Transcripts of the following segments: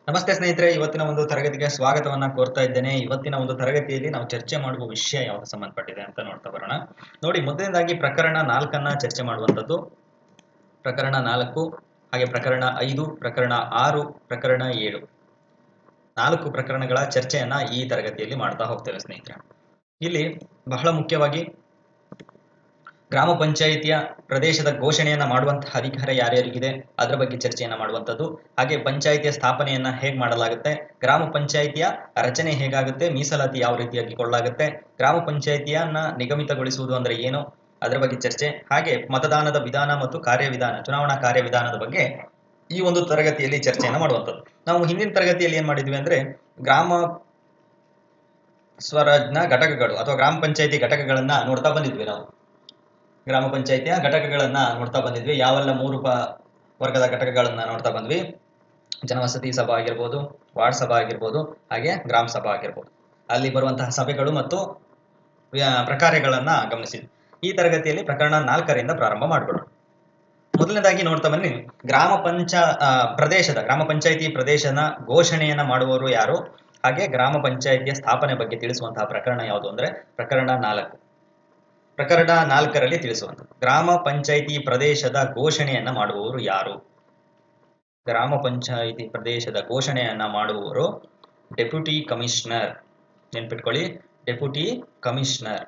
ನಮಸ್ತೆ ಸ್ನೇಹಿತರೆ ಇವತ್ತಿನ ಒಂದು ತರಗತಿಗೆ ಸ್ವಾಗತವನ್ನ ಕೋರ್ತಾ ಇದ್ದೇನೆ ಇವತ್ತಿನ ಒಂದು ತರಗತಿಯಲ್ಲಿ ನಾವು ಚರ್ಚೆ ಮಾಡುವ ವಿಷಯ ಯಾವುದು ಸಂಬಂಧಪಟ್ಟಿದೆ ಅಂತ ನೋಡ್ತಾ ಬರೋಣ ನೋಡಿ ಮೊದಲನೇದಾಗಿ ಪ್ರಕರಣ ನಾಲ್ಕನ್ನ ಚರ್ಚೆ ಮಾಡುವಂಥದ್ದು ಪ್ರಕರಣ ನಾಲ್ಕು ಹಾಗೆ ಪ್ರಕರಣ ಐದು ಪ್ರಕರಣ ಆರು ಪ್ರಕರಣ ಏಳು ನಾಲ್ಕು ಪ್ರಕರಣಗಳ ಚರ್ಚೆಯನ್ನ ಈ ತರಗತಿಯಲ್ಲಿ ಮಾಡ್ತಾ ಹೋಗ್ತೇವೆ ಸ್ನೇಹಿತರೆ ಇಲ್ಲಿ ಬಹಳ ಮುಖ್ಯವಾಗಿ ಗ್ರಾಮ ಪಂಚಾಯಿತಿಯ ಪ್ರದೇಶದ ಘೋಷಣೆಯನ್ನ ಮಾಡುವಂತಹ ಅಧಿಕಾರ ಯಾರ್ಯಾರಿಗಿದೆ ಅದರ ಬಗ್ಗೆ ಚರ್ಚೆಯನ್ನ ಮಾಡುವಂಥದ್ದು ಹಾಗೆ ಪಂಚಾಯಿತಿಯ ಸ್ಥಾಪನೆಯನ್ನ ಹೇಗೆ ಮಾಡಲಾಗುತ್ತೆ ಗ್ರಾಮ ಪಂಚಾಯಿತಿಯ ರಚನೆ ಹೇಗಾಗುತ್ತೆ ಮೀಸಲಾತಿ ಯಾವ ರೀತಿಯಾಗಿ ಕೊಳ್ಳಾಗುತ್ತೆ ಗ್ರಾಮ ಪಂಚಾಯಿತಿಯನ್ನ ನಿಗಮಿತಗೊಳಿಸುವುದು ಅಂದ್ರೆ ಏನು ಅದರ ಬಗ್ಗೆ ಚರ್ಚೆ ಹಾಗೆ ಮತದಾನದ ವಿಧಾನ ಮತ್ತು ಕಾರ್ಯವಿಧಾನ ಚುನಾವಣಾ ಕಾರ್ಯವಿಧಾನದ ಬಗ್ಗೆ ಈ ಒಂದು ತರಗತಿಯಲ್ಲಿ ಚರ್ಚೆಯನ್ನ ಮಾಡುವಂಥದ್ದು ನಾವು ಹಿಂದಿನ ತರಗತಿಯಲ್ಲಿ ಏನ್ ಮಾಡಿದ್ವಿ ಅಂದ್ರೆ ಗ್ರಾಮ ಸ್ವರಾಜ್ನ ಘಟಕಗಳು ಅಥವಾ ಗ್ರಾಮ ಪಂಚಾಯಿತಿ ಘಟಕಗಳನ್ನ ನೋಡ್ತಾ ಬಂದಿದ್ವಿ ನಾವು ಗ್ರಾಮ ಪಂಚಾಯಿತಿಯ ಘಟಕಗಳನ್ನ ನೋಡ್ತಾ ಬಂದಿದ್ವಿ ಯಾವೆಲ್ಲ ಮೂರು ಪ ವರ್ಗದ ಘಟಕಗಳನ್ನ ನೋಡ್ತಾ ಬಂದ್ವಿ ಜನವಸತಿ ಸಭಾ ಆಗಿರ್ಬೋದು ವಾರ್ಡ್ ಸಭಾ ಆಗಿರ್ಬೋದು ಹಾಗೆ ಗ್ರಾಮ ಸಭಾ ಆಗಿರ್ಬೋದು ಅಲ್ಲಿ ಬರುವಂತಹ ಸಭೆಗಳು ಮತ್ತು ವ್ಯ- ಪ್ರಕಾರಗಳನ್ನ ಗಮನಿಸಿದ್ವಿ ಈ ತರಗತಿಯಲ್ಲಿ ಪ್ರಕರಣ ನಾಲ್ಕರಿಂದ ಪ್ರಾರಂಭ ಮಾಡ್ಬಿಡೋಣ ಮೊದಲನೇದಾಗಿ ನೋಡ್ತಾ ಬನ್ನಿ ಗ್ರಾಮ ಪಂಚ ಆ, ಪ್ರದೇಶದ ಗ್ರಾಮ ಪಂಚಾಯಿತಿ ಪ್ರದೇಶನ ಘೋಷಣೆಯನ್ನ ಮಾಡುವವರು ಯಾರು ಹಾಗೆ ಗ್ರಾಮ ಪಂಚಾಯಿತಿಯ ಸ್ಥಾಪನೆ ಬಗ್ಗೆ ತಿಳಿಸುವಂತಹ ಪ್ರಕರಣ ಯಾವುದು ಅಂದ್ರೆ ಪ್ರಕರಣ ನಾಲ್ಕು ಪ್ರಕರಣ ನಾಲ್ಕರಲ್ಲಿ ತಿಳಿಸುವಂಥದ್ದು ಗ್ರಾಮ ಪಂಚಾಯಿತಿ ಪ್ರದೇಶದ ಘೋಷಣೆಯನ್ನ ಮಾಡುವವರು ಯಾರು ಗ್ರಾಮ ಪಂಚಾಯಿತಿ ಪ್ರದೇಶದ ಘೋಷಣೆಯನ್ನ ಮಾಡುವವರು ಡೆಪ್ಯೂಟಿ ಕಮಿಷನರ್ ನೆನ್ಪಿಟ್ಕೊಳ್ಳಿ ಡೆಪ್ಯೂಟಿ ಕಮಿಷನರ್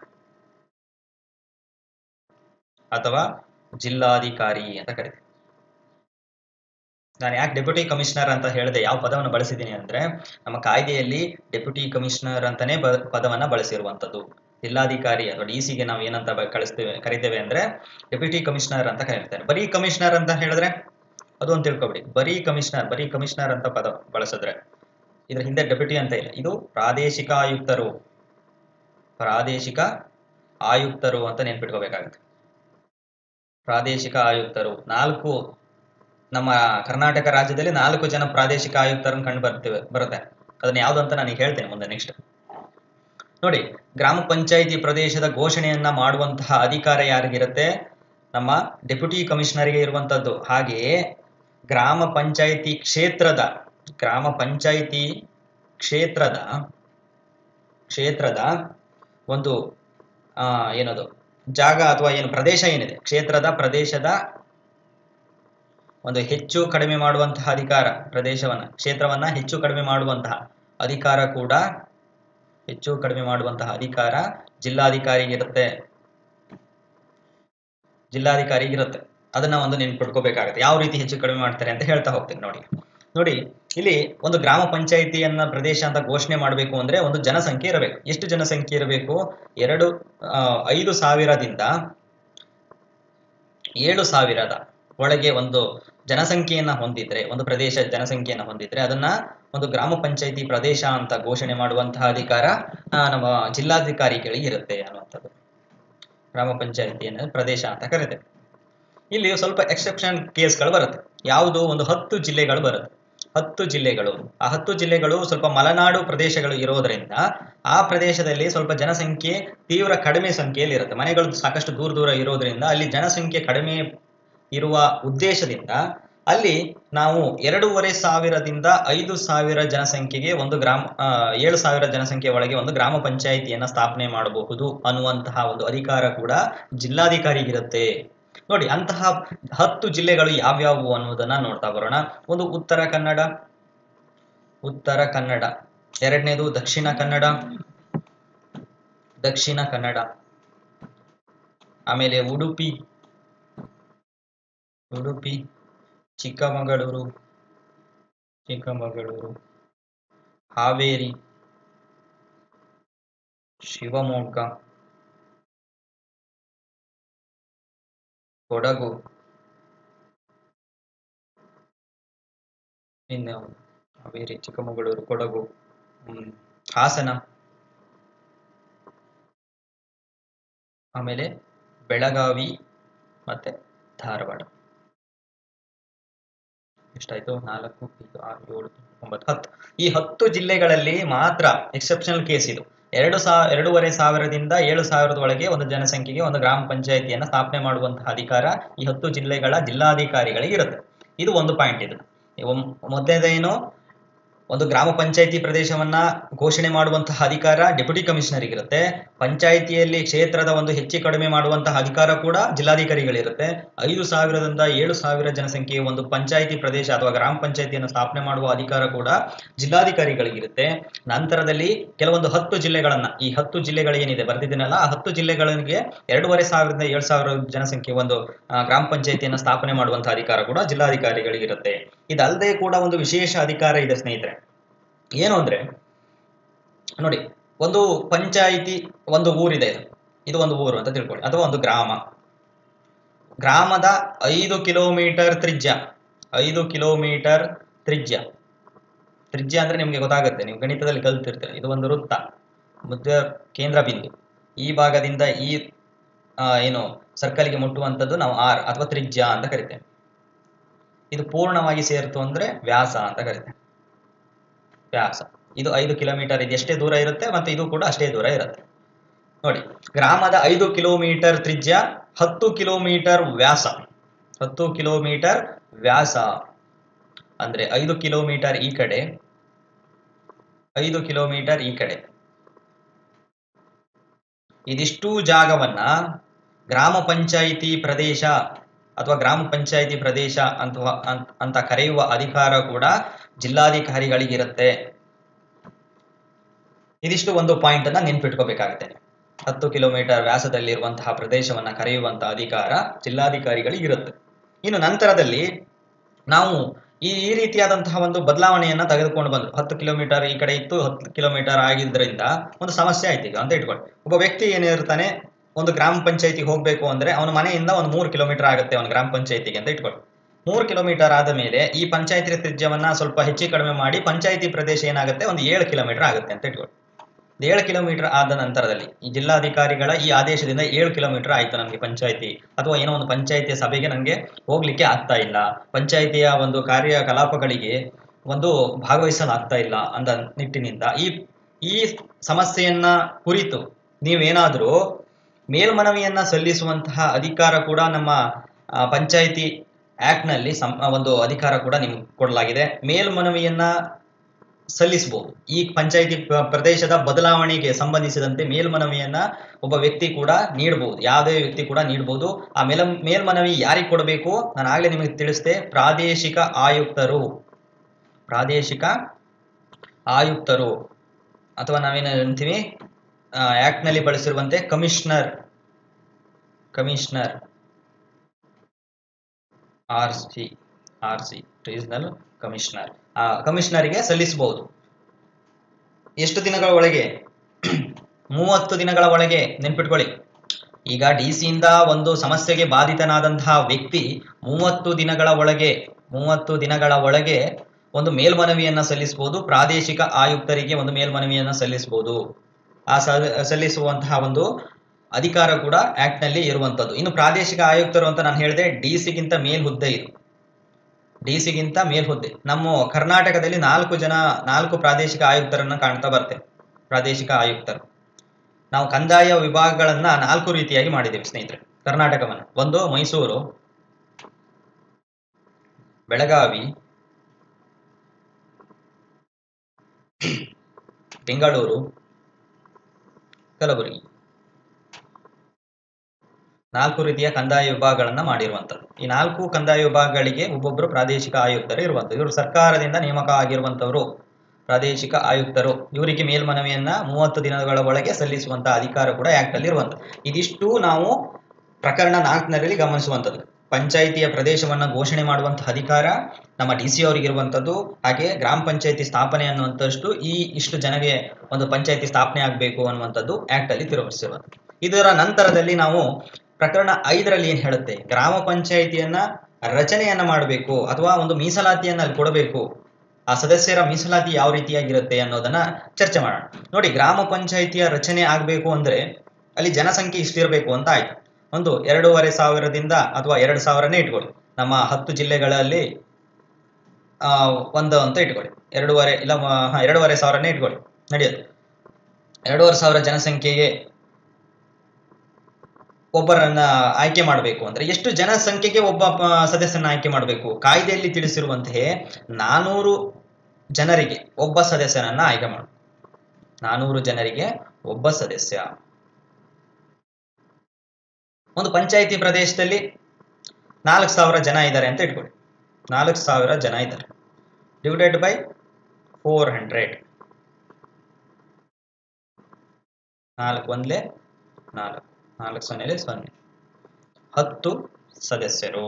ಅಥವಾ ಜಿಲ್ಲಾಧಿಕಾರಿ ಅಂತ ಕರಿತೀವಿ ನಾನು ಯಾಕೆ ಡೆಪ್ಯೂಟಿ ಕಮಿಷನರ್ ಅಂತ ಹೇಳಿದೆ ಯಾವ ಪದವನ್ನು ಬಳಸಿದ್ದೀನಿ ಅಂದ್ರೆ ನಮ್ಮ ಕಾಯ್ದೆಯಲ್ಲಿ ಡೆಪ್ಯೂಟಿ ಕಮಿಷನರ್ ಅಂತಾನೆ ಬ- ಪದವನ್ನ ಬಳಸಿರುವಂತದ್ದು ಜಿಲ್ಲಾಧಿಕಾರಿ ಅಥವಾ ಡಿ ಸಿಗೆ ನಾವು ಏನಂತ ಬ- ಕಳಿಸ್ತೇವೆ ಕರಿತೇವೆ ಅಂದ್ರೆ ಡೆಪ್ಯೂಟಿ ಕಮಿಷನರ್ ಅಂತ ಕರೀತಾರೆ ಬರೀ ಕಮಿಷನರ್ ಅಂತ ಹೇಳಿದ್ರೆ ಅದು ಅಂತ ತಿಳ್ಕೊಬಿಡಿ ಬರೀ ಕಮಿಷನರ್ ಬರೀ ಕಮಿಷನರ್ ಅಂತ ಪದ ಬಳಸಿದ್ರೆ ಇದ್ರ ಹಿಂದೆ ಡೆಪ್ಯೂಟಿ ಅಂತ ಇಲ್ಲ ಇದು ಪ್ರಾದೇಶಿಕ ಆಯುಕ್ತರು ಪ್ರಾದೇಶಿಕ ಆಯುಕ್ತರು ಅಂತ ನೆನ್ಪಿಟ್ಕೋಬೇಕಾಗುತ್ತೆ ಪ್ರಾದೇಶಿಕ ಆಯುಕ್ತರು ನಾಲ್ಕು ನಮ್ಮ ಕರ್ನಾಟಕ ರಾಜ್ಯದಲ್ಲಿ ನಾಲ್ಕು ಜನ ಪ್ರಾದೇಶಿಕ ಆಯುಕ್ತರನ್ನು ಕಂಡು ಬರ್ತೇವೆ ಬರುತ್ತೆ ಅದನ್ನ ಯಾವ್ದು ಅಂತ ನಾನು ಹೇಳ್ತೇನೆ ಮುಂದೆ ನೆಕ್ಸ್ಟ್ ನೋಡಿ ಗ್ರಾಮ ಪಂಚಾಯಿತಿ ಪ್ರದೇಶದ ಘೋಷಣೆಯನ್ನ ಮಾಡುವಂತಹ ಅಧಿಕಾರ ಯಾರಿಗಿರುತ್ತೆ ನಮ್ಮ ಡೆಪ್ಯೂಟಿ ಕಮಿಷನರ್ಗೆ ಇರುವಂತದ್ದು ಹಾಗೆಯೇ ಗ್ರಾಮ ಪಂಚಾಯಿತಿ ಕ್ಷೇತ್ರದ ಗ್ರಾಮ ಪಂಚಾಯಿತಿ ಕ್ಷೇತ್ರದ ಕ್ಷೇತ್ರದ ಒಂದು ಆ ಏನದು ಜಾಗ ಅಥವಾ ಏನು ಪ್ರದೇಶ ಏನಿದೆ ಕ್ಷೇತ್ರದ ಪ್ರದೇಶದ ಒಂದು ಹೆಚ್ಚು ಕಡಿಮೆ ಮಾಡುವಂತಹ ಅಧಿಕಾರ ಪ್ರದೇಶವನ್ನ ಕ್ಷೇತ್ರವನ್ನ ಹೆಚ್ಚು ಕಡಿಮೆ ಮಾಡುವಂತಹ ಅಧಿಕಾರ ಕೂಡ ಹೆಚ್ಚು ಕಡಿಮೆ ಮಾಡುವಂತಹ ಅಧಿಕಾರ ಜಿಲ್ಲಾಧಿಕಾರಿಗಿರುತ್ತೆ ಜಿಲ್ಲಾಧಿಕಾರಿಗಿರುತ್ತೆ ಅದನ್ನ ಒಂದು ನೆನ್ಪಿಟ್ಕೋಬೇಕಾಗುತ್ತೆ ಯಾವ ರೀತಿ ಹೆಚ್ಚು ಕಡಿಮೆ ಮಾಡ್ತಾರೆ ಅಂತ ಹೇಳ್ತಾ ಹೋಗ್ತೀನಿ ನೋಡಿ ನೋಡಿ ಇಲ್ಲಿ ಒಂದು ಗ್ರಾಮ ಪಂಚಾಯಿತಿಯನ್ನ ಪ್ರದೇಶ ಅಂತ ಘೋಷಣೆ ಮಾಡಬೇಕು ಅಂದ್ರೆ ಒಂದು ಜನಸಂಖ್ಯೆ ಇರಬೇಕು ಎಷ್ಟು ಜನಸಂಖ್ಯೆ ಇರಬೇಕು ಎರಡು ಆ, ಐದು ಸಾವಿರದಿಂದ ಏಳು ಸಾವಿರದ ಒಳಗೆ ಒಂದು ಜನಸಂಖ್ಯೆಯನ್ನ ಹೊಂದಿದ್ರೆ ಒಂದು ಪ್ರದೇಶ ಜನಸಂಖ್ಯೆಯನ್ನ ಹೊಂದಿದ್ರೆ ಅದನ್ನ ಒಂದು ಗ್ರಾಮ ಪಂಚಾಯಿತಿ ಪ್ರದೇಶ ಅಂತ ಘೋಷಣೆ ಮಾಡುವಂತಹ ಅಧಿಕಾರ ಆ, ನಮ್ಮ ಜಿಲ್ಲಾಧಿಕಾರಿಗಳಿಗೆ ಇರುತ್ತೆ ಅನ್ನುವಂಥದ್ದು ಗ್ರಾಮ ಪಂಚಾಯಿತಿಯನ್ನ ಪ್ರದೇಶ ಅಂತ ಕರೀತೇವೆ ಇಲ್ಲಿ ಸ್ವಲ್ಪ ಎಕ್ಸೆಪ್ಷನ್ ಕೇಸ್ಗಳು ಬರುತ್ತೆ ಯಾವುದು ಒಂದು ಹತ್ತು ಜಿಲ್ಲೆಗಳು ಬರುತ್ತೆ ಹತ್ತು ಜಿಲ್ಲೆಗಳು ಆ ಹತ್ತು ಜಿಲ್ಲೆಗಳು ಸ್ವಲ್ಪ ಮಲೆನಾಡು ಪ್ರದೇಶಗಳು ಇರೋದ್ರಿಂದ ಆ ಪ್ರದೇಶದಲ್ಲಿ ಸ್ವಲ್ಪ ಜನಸಂಖ್ಯೆ ತೀವ್ರ ಕಡಿಮೆ ಸಂಖ್ಯೆಯಲ್ಲಿ ಇರುತ್ತೆ ಮನೆಗಳು ಸಾಕಷ್ಟು ದೂರ ದೂರ ಇರೋದ್ರಿಂದ ಅಲ್ಲಿ ಜನಸಂಖ್ಯೆ ಕಡಿಮೆ ಇರುವ ಉದ್ದೇಶದಿಂದ ಅಲ್ಲಿ ನಾವು ಎರಡೂವರೆ ಸಾವಿರದಿಂದ ಐದು ಸಾವಿರ ಜನಸಂಖ್ಯೆಗೆ ಒಂದು ಗ್ರಾಮ ಆ, ಏಳು ಸಾವಿರ ಜನಸಂಖ್ಯೆ ಒಳಗೆ ಒಂದು ಗ್ರಾಮ ಪಂಚಾಯಿತಿಯನ್ನ ಸ್ಥಾಪನೆ ಮಾಡಬಹುದು ಅನ್ನುವಂತಹ ಒಂದು ಅಧಿಕಾರ ಕೂಡ ಜಿಲ್ಲಾಧಿಕಾರಿಗಿರುತ್ತೆ ನೋಡಿ ಅಂತಹ ಹತ್ತು ಜಿಲ್ಲೆಗಳು ಯಾವ್ಯಾವು ಅನ್ನೋದನ್ನ ನೋಡ್ತಾ ಬರೋಣ ಒಂದು ಉತ್ತರ ಕನ್ನಡ ಉತ್ತರ ಕನ್ನಡ ಎರಡನೇದು ದಕ್ಷಿಣ ಕನ್ನಡ ದಕ್ಷಿಣ ಕನ್ನಡ ಆಮೇಲೆ ಉಡುಪಿ ಉಡುಪಿ ಚಿಕ್ಕಮಗಳೂರು ಚಿಕ್ಕಮಗಳೂರು ಹಾವೇರಿ ಶಿವಮೊಗ್ಗ ಕೊಡಗು ಇನ್ನು ಹಾವೇರಿ ಚಿಕ್ಕಮಗಳೂರು ಕೊಡಗು ಹ್ಮ್, ಹಾಸನ ಆಮೇಲೆ ಬೆಳಗಾವಿ ಮತ್ತೆ ಧಾರವಾಡ ಎಷ್ಟಾಯ್ತು ನಾಲ್ಕು ಐದು ಆರು ಏಳು ಒಂಬತ್ತು ಹತ್ತು ಈ ಹತ್ತು ಜಿಲ್ಲೆಗಳಲ್ಲಿ ಮಾತ್ರ ಎಕ್ಸೆಪ್ಷನಲ್ ಕೇಸ್ ಇದು ಎರಡು ಸಾ ಎರಡೂವರೆ ಸಾವಿರದಿಂದ ಏಳು ಸಾವಿರದ ಒಳಗೆ ಒಂದು ಜನಸಂಖ್ಯೆಗೆ ಒಂದು ಗ್ರಾಮ ಪಂಚಾಯಿತಿಯನ್ನ ಸ್ಥಾಪನೆ ಮಾಡುವಂತಹ ಅಧಿಕಾರ ಈ ಹತ್ತು ಜಿಲ್ಲೆಗಳ ಜಿಲ್ಲಾಧಿಕಾರಿಗಳಿಗೆ ಇರುತ್ತೆ ಇದು ಒಂದು ಪಾಯಿಂಟ್ ಇದು ಇವ- ಮೊದಲನೇದೇನು ಒಂದು ಗ್ರಾಮ ಪಂಚಾಯಿತಿ ಪ್ರದೇಶವನ್ನ ಘೋಷಣೆ ಮಾಡುವಂತಹ ಅಧಿಕಾರ ಡೆಪ್ಯೂಟಿ ಕಮಿಷನರ್ಗೆ ಇರುತ್ತೆ ಪಂಚಾಯಿತಿಯಲ್ಲಿ ಕ್ಷೇತ್ರದ ಒಂದು ಹೆಚ್ಚು ಕಡಿಮೆ ಮಾಡುವಂತಹ ಅಧಿಕಾರ ಕೂಡ ಜಿಲ್ಲಾಧಿಕಾರಿಗಳಿರುತ್ತೆ ಐದು ಸಾವಿರದಿಂದ ಏಳು ಸಾವಿರ ಜನಸಂಖ್ಯೆಯ ಒಂದು ಪಂಚಾಯಿತಿ ಪ್ರದೇಶ ಅಥವಾ ಗ್ರಾಮ ಪಂಚಾಯಿತಿಯನ್ನು ಸ್ಥಾಪನೆ ಮಾಡುವ ಅಧಿಕಾರ ಕೂಡ ಜಿಲ್ಲಾಧಿಕಾರಿಗಳಿಗಿರುತ್ತೆ ನಂತರದಲ್ಲಿ ಕೆಲವೊಂದು ಹತ್ತು ಜಿಲ್ಲೆಗಳನ್ನ ಈ ಹತ್ತು ಜಿಲ್ಲೆಗಳು ಏನಿದೆ ಬರ್ತಿದ್ದೀನಲ್ಲ ಆ ಹತ್ತು ಜಿಲ್ಲೆಗಳಿಗೆ ಎರಡೂವರೆ ಸಾವಿರದಿಂದ ಏಳು ಸಾವಿರ ಜನಸಂಖ್ಯೆ ಒಂದು ಆ, ಗ್ರಾಮ ಪಂಚಾಯಿತಿಯನ್ನು ಸ್ಥಾಪನೆ ಮಾಡುವಂತಹ ಅಧಿಕಾರ ಕೂಡ ಜಿಲ್ಲಾಧಿಕಾರಿಗಳಿಗಿರುತ್ತೆ ಇದಲ್ಲದೆ ಕೂಡ ಒಂದು ವಿಶೇಷ ಅಧಿಕಾರ ಇದೆ ಸ್ನೇಹಿತರೆ ಏನು ಅಂದ್ರೆ ನೋಡಿ ಒಂದು ಪಂಚಾಯಿತಿ ಒಂದು ಊರಿದೆ ಇದು ಇದು ಒಂದು ಊರು ಅಂತ ತಿಳ್ಕೊಳ್ಳಿ ಅಥವಾ ಒಂದು ಗ್ರಾಮ ಗ್ರಾಮದ ಐದು ಕಿಲೋಮೀಟರ್ ತ್ರಿಜ್ಯ ಐದು ಕಿಲೋಮೀಟರ್ ತ್ರಿಜ್ಯ ತ್ರಿಜ್ಯ ಅಂದ್ರೆ ನಿಮ್ಗೆ ಗೊತ್ತಾಗುತ್ತೆ ನೀವು ಗಣಿತದಲ್ಲಿ ಕಲ್ತಿರ್ತೀರ ಇದು ಒಂದು ವೃತ್ತ ಮಧ್ಯ ಕೇಂದ್ರ ಬಿಂದು ಈ ಭಾಗದಿಂದ ಈ ಆ, ಏನು ಸರ್ಕಲ್ಗೆ ಮುಟ್ಟುವಂಥದ್ದು ನಾವು ಆರ್ ಅಥವಾ ತ್ರಿಜ್ಯ ಅಂತ ಕರಿತೇವೆ ಇದು ಪೂರ್ಣವಾಗಿ ಸೇರ್ತು ಅಂದ್ರೆ ವ್ಯಾಸ ಅಂತ ಕರಿತೇವೆ ವ್ಯಾಸ ಇದು ಐದು ಕಿಲೋಮೀಟರ್ ಇದು ಎಷ್ಟೇ ದೂರ ಇರುತ್ತೆ ಮತ್ತೆ ಇದು ಕೂಡ ಅಷ್ಟೇ ದೂರ ಇರುತ್ತೆ ನೋಡಿ ಗ್ರಾಮದ ಐದು ಕಿಲೋಮೀಟರ್ ತ್ರಿಜ್ಯ ಹತ್ತು ಕಿಲೋಮೀಟರ್ ವ್ಯಾಸ ಹತ್ತು ಕಿಲೋಮೀಟರ್ ವ್ಯಾಸ ಅಂದ್ರೆ ಐದು ಕಿಲೋಮೀಟರ್ ಈ ಕಡೆ ಐದು ಕಿಲೋಮೀಟರ್ ಈ ಕಡೆ ಇದಿಷ್ಟು ಜಾಗವನ್ನ ಗ್ರಾಮ ಪಂಚಾಯಿತಿ ಪ್ರದೇಶ ಅಥವಾ ಗ್ರಾಮ ಪಂಚಾಯಿತಿ ಪ್ರದೇಶ ಅಂತ ಅಂತ ಕರೆಯುವ ಅಧಿಕಾರ ಕೂಡ ಜಿಲ್ಲಾಧಿಕಾರಿಗಳಿಗಿರುತ್ತೆ ಇದಿಷ್ಟು ಒಂದು ಪಾಯಿಂಟ್ ಅನ್ನ ನೆನ್ಪಿಟ್ಕೋಬೇಕಾಗುತ್ತೆ ಹತ್ತು ಕಿಲೋಮೀಟರ್ ವ್ಯಾಸದಲ್ಲಿರುವಂತಹ ಪ್ರದೇಶವನ್ನ ಕರೆಯುವಂತಹ ಅಧಿಕಾರ ಜಿಲ್ಲಾಧಿಕಾರಿಗಳಿಗಿರುತ್ತೆ ಇನ್ನು ನಂತರದಲ್ಲಿ ನಾವು ಈ ಈ ರೀತಿಯಾದಂತಹ ಒಂದು ಬದಲಾವಣೆಯನ್ನ ತೆಗೆದುಕೊಂಡು ಬಂದ್ರು ಹತ್ತು ಕಿಲೋಮೀಟರ್ ಈ ಕಡೆ ಇತ್ತು ಹತ್ತು ಕಿಲೋಮೀಟರ್ ಆಗಿದ್ರಿಂದ ಒಂದು ಸಮಸ್ಯೆ ಆಯ್ತು ಈಗ ಅಂತ ಇಟ್ಕೊಳ್ಳಿ ಒಬ್ಬ ವ್ಯಕ್ತಿ ಏನಿರ್ತಾನೆ ಒಂದು ಗ್ರಾಮ ಪಂಚಾಯತಿಗೆ ಹೋಗ್ಬೇಕು ಅಂದ್ರೆ ಅವನ ಮನೆಯಿಂದ ಒಂದು ಮೂರು ಕಿಲೋಮೀಟರ್ ಆಗುತ್ತೆ ಅವನ ಗ್ರಾಮ ಪಂಚಾಯತಿಗೆ ಅಂತ ಇಟ್ಕೊಳ್ಳಿ ಮೂರು ಕಿಲೋಮೀಟರ್ ಆದ ಮೇಲೆ ಈ ಪಂಚಾಯತಿ ತ್ರಿಜ್ಯವನ್ನ ಸ್ವಲ್ಪ ಹೆಚ್ಚು ಕಡಿಮೆ ಮಾಡಿ ಪಂಚಾಯತಿ ಪ್ರದೇಶ ಏನಾಗುತ್ತೆ ಒಂದು ಏಳು ಕಿಲೋಮೀಟರ್ ಆಗುತ್ತೆ ಅಂತ ಇಟ್ಕೊಳ್ಳಿ ಏಳು ಕಿಲೋಮೀಟರ್ ಆದ ನಂತರದಲ್ಲಿ ಈ ಜಿಲ್ಲಾಧಿಕಾರಿಗಳ ಈ ಆದೇಶದಿಂದ ಏಳು ಕಿಲೋಮೀಟರ್ ಆಯ್ತು ನನಗೆ ಪಂಚಾಯತಿ ಅಥವಾ ಏನೋ ಒಂದು ಪಂಚಾಯತಿಯ ಸಭೆಗೆ ನನಗೆ ಹೋಗ್ಲಿಕ್ಕೆ ಆಗ್ತಾ ಇಲ್ಲ ಪಂಚಾಯತಿಯ ಒಂದು ಕಾರ್ಯಕಲಾಪಗಳಿಗೆ ಒಂದು ಭಾಗವಹಿಸಲಾಗ್ತಾ ಇಲ್ಲ ಅಂದ ನಿಟ್ಟಿನಿಂದ ಈ ಈ ಸಮಸ್ಯೆಯನ್ನ ಕುರಿತು ನೀವೇನಾದ್ರೂ ಮೇಲ್ಮನವಿಯನ್ನ ಸಲ್ಲಿಸುವಂತಹ ಅಧಿಕಾರ ಕೂಡ ನಮ್ಮ ಆ, ಪಂಚಾಯತಿ ಆಕ್ಟ್ ನಲ್ಲಿ ಸಂ- ಒಂದು ಅಧಿಕಾರ ಕೂಡ ನಿಮ್ಗೆ ಕೊಡಲಾಗಿದೆ ಮೇಲ್ಮನವಿಯನ್ನ ಸಲ್ಲಿಸಬಹುದು ಈ ಪಂಚಾಯಿತಿ ಪ್ರ- ಪ್ರದೇಶದ ಬದಲಾವಣೆಗೆ ಸಂಬಂಧಿಸಿದಂತೆ ಮೇಲ್ಮನವಿಯನ್ನ ಒಬ್ಬ ವ್ಯಕ್ತಿ ಕೂಡ ನೀಡಬಹುದು ಯಾವುದೇ ವ್ಯಕ್ತಿ ಕೂಡ ನೀಡಬಹುದು ಆ ಮೇಲ್ ಮೇಲ್ಮನವಿ ಯಾರಿಗೆ ಕೊಡಬೇಕು ನಾನು ಆಗ್ಲೇ ನಿಮಗೆ ತಿಳಿಸ್ದೆ ಪ್ರಾದೇಶಿಕ ಆಯುಕ್ತರು ಪ್ರಾದೇಶಿಕ ಆಯುಕ್ತರು ಅಥವಾ ನಾವೇನು ಅಂತೀವಿ ಆಕ್ಟ್ ನಲ್ಲಿ ಬಳಸಿರುವಂತೆ commissioner commissioner R C R C regional commissioner ಆ ಕಮಿಷನರ್ಗೆ ಸಲ್ಲಿಸಬಹುದು ಎಷ್ಟು ದಿನಗಳ ಒಳಗೆ ಮೂವತ್ತು ದಿನಗಳ ಒಳಗೆ ನೆನ್ಪಿಟ್ಕೊಳ್ಳಿ ಈಗ ಡಿ ಸಿಯಿಂದ ಒಂದು ಸಮಸ್ಯೆಗೆ ಬಾಧಿತನಾದಂತಹ ವ್ಯಕ್ತಿ ಮೂವತ್ತು ದಿನಗಳ ಒಳಗೆ ಮೂವತ್ತು ದಿನಗಳ ಒಳಗೆ ಒಂದು ಮೇಲ್ಮನವಿಯನ್ನ ಸಲ್ಲಿಸಬಹುದು ಪ್ರಾದೇಶಿಕ ಆಯುಕ್ತರಿಗೆ ಒಂದು ಮೇಲ್ಮನವಿಯನ್ನ ಸಲ್ಲಿಸಬಹುದು ಆ ಸ- ಸಲ್ಲಿಸುವಂತಹ ಒಂದು ಅಧಿಕಾರ ಕೂಡ ಆಕ್ಟ್ ನಲ್ಲಿ ಇರುವಂತದ್ದು ಇನ್ನು ಪ್ರಾದೇಶಿಕ ಆಯುಕ್ತರು ಅಂತ ನಾನು ಹೇಳಿದೆ ಡಿ ಸಿಗಿಂತ ಮೇಲ್ ಹುದ್ದೆ ಇದು ಡಿ ಸಿಗಿಂತ ಮೇಲ್ ಹುದ್ದೆ ನಮ್ಮ ಕರ್ನಾಟಕದಲ್ಲಿ ನಾಲ್ಕು ಜನ ನಾಲ್ಕು ಪ್ರಾದೇಶಿಕ ಆಯುಕ್ತರನ್ನ ಕಾಣ್ತಾ ಬರ್ತೇವೆ ಪ್ರಾದೇಶಿಕ ಆಯುಕ್ತರು ನಾವು ಕಂದಾಯ ವಿಭಾಗಗಳನ್ನ ನಾಲ್ಕು ರೀತಿಯಾಗಿ ಮಾಡಿದ್ದೇವೆ ಸ್ನೇಹಿತರೆ ಕರ್ನಾಟಕವನ್ನು ಒಂದು ಮೈಸೂರು ಬೆಳಗಾವಿ ಬೆಂಗಳೂರು ಕಲಬುರಗಿ ನಾಲ್ಕು ರೀತಿಯ ಕಂದಾಯ ವಿಭಾಗಗಳನ್ನ ಮಾಡಿರುವಂತದ್ದು ಈ ನಾಲ್ಕು ಕಂದಾಯ ವಿಭಾಗಗಳಿಗೆ ಒಬ್ಬೊಬ್ಬರು ಪ್ರಾದೇಶಿಕ ಆಯುಕ್ತರು ಇರುವಂತದ್ದು ಇವರು ಸರ್ಕಾರದಿಂದ ನೇಮಕ ಆಗಿರುವಂತವರು ಪ್ರಾದೇಶಿಕ ಆಯುಕ್ತರು ಇವರಿಗೆ ಮೇಲ್ಮನವಿಯನ್ನ ಮೂವತ್ತು ದಿನಗಳ ಒಳಗೆ ಸಲ್ಲಿಸುವಂತಹ ಅಧಿಕಾರ ಕೂಡ ಆಕ್ಟ್ ಅಲ್ಲಿ ಇರುವಂತದ್ದು ಇದಿಷ್ಟು ನಾವು ಪ್ರಕರಣ ನಾಲ್ಕನಲ್ಲಿ ಗಮನಿಸುವಂತದ್ದು ಪಂಚಾಯಿತಿಯ ಪ್ರದೇಶವನ್ನ ಘೋಷಣೆ ಮಾಡುವಂತಹ ಅಧಿಕಾರ ನಮ್ಮ ಡಿ ಸಿ ಅವರಿಗೆ ಇರುವಂತದ್ದು ಹಾಗೆ ಗ್ರಾಮ ಪಂಚಾಯತಿ ಸ್ಥಾಪನೆ ಅನ್ನುವಂಥಷ್ಟು ಈ ಇಷ್ಟು ಜನಗೆ ಒಂದು ಪಂಚಾಯತಿ ಸ್ಥಾಪನೆ ಆಗಬೇಕು ಅನ್ನುವಂಥದ್ದು ಆಕ್ಟ್ ಅಲ್ಲಿ ತಿರುಗಿಸಿರುವಂಥದ್ದು ಇದರ ನಂತರದಲ್ಲಿ ನಾವು ಪ್ರಕರಣ ಐದರಲ್ಲಿ ಏನ್ ಹೇಳುತ್ತೆ ಗ್ರಾಮ ಪಂಚಾಯಿತಿಯನ್ನ ರಚನೆಯನ್ನ ಮಾಡಬೇಕು ಅಥವಾ ಒಂದು ಮೀಸಲಾತಿಯನ್ನ ಅಲ್ಲಿ ಕೊಡಬೇಕು ಆ ಸದಸ್ಯರ ಮೀಸಲಾತಿ ಯಾವ ರೀತಿಯಾಗಿರುತ್ತೆ ಅನ್ನೋದನ್ನ ಚರ್ಚೆ ಮಾಡೋಣ ನೋಡಿ ಗ್ರಾಮ ಪಂಚಾಯಿತಿಯ ರಚನೆ ಆಗಬೇಕು ಅಂದ್ರೆ ಅಲ್ಲಿ ಜನಸಂಖ್ಯೆ ಇಷ್ಟಿರಬೇಕು ಅಂತ ಆಯ್ತು ಒಂದು ಎರಡೂವರೆ ಸಾವಿರದಿಂದ ಅಥವಾ ಎರಡು ಸಾವಿರನೇ ಇಟ್ಕೊಳ್ಳಿ ನಮ್ಮ ಹತ್ತು ಜಿಲ್ಲೆಗಳಲ್ಲಿ ಆ, ಒಂದು ಅಂತ ಇಟ್ಕೊಳ್ಳಿ ಎರಡೂವರೆ ಇಲ್ಲ ಮ- ಹಾ, ಎರಡೂವರೆ ಸಾವಿರನೇ ಇಟ್ಕೊಳ್ಳಿ ನಡೆಯುತ್ತೆ ಎರಡೂವರೆ ಸಾವಿರ ಜನಸಂಖ್ಯೆಗೆ ಒಬ್ಬರನ್ನ ಆಯ್ಕೆ ಮಾಡಬೇಕು ಅಂದ್ರೆ ಎಷ್ಟು ಜನಸಂಖ್ಯೆಗೆ ಒಬ್ಬ ಪ- ಸದಸ್ಯನ ಆಯ್ಕೆ ಮಾಡಬೇಕು ಕಾಯ್ದೆಯಲ್ಲಿ ತಿಳಿಸಿರುವಂತೆ ನಾನೂರು ಜನರಿಗೆ ಒಬ್ಬ ಸದಸ್ಯನನ್ನ ಆಯ್ಕೆ ಮಾಡು ನಾನೂರು ಜನರಿಗೆ ಒಬ್ಬ ಸದಸ್ಯ ಒಂದು ಪಂಚಾಯಿತಿ ಪ್ರದೇಶದಲ್ಲಿ ನಾಲ್ಕು ಸಾವಿರ ಜನ ಇದ್ದಾರೆ ಅಂತ ಇಟ್ಕೊಳ್ಳಿ ನಾಲ್ಕು ಸಾವಿರ ಜನ ಇದ್ದಾರೆ ಡಿವೈಡೆಡ್ ಬೈ ಫೋರ್ ಹಂಡ್ರೆಡ್ ನಾಲ್ಕು ಒಂದ್ಲೆ ನಾಲ್ಕು ನಾಲ್ಕು ಸೊನ್ನೆಲೆ ಸೊನ್ನೆ ಹತ್ತು ಸದಸ್ಯರು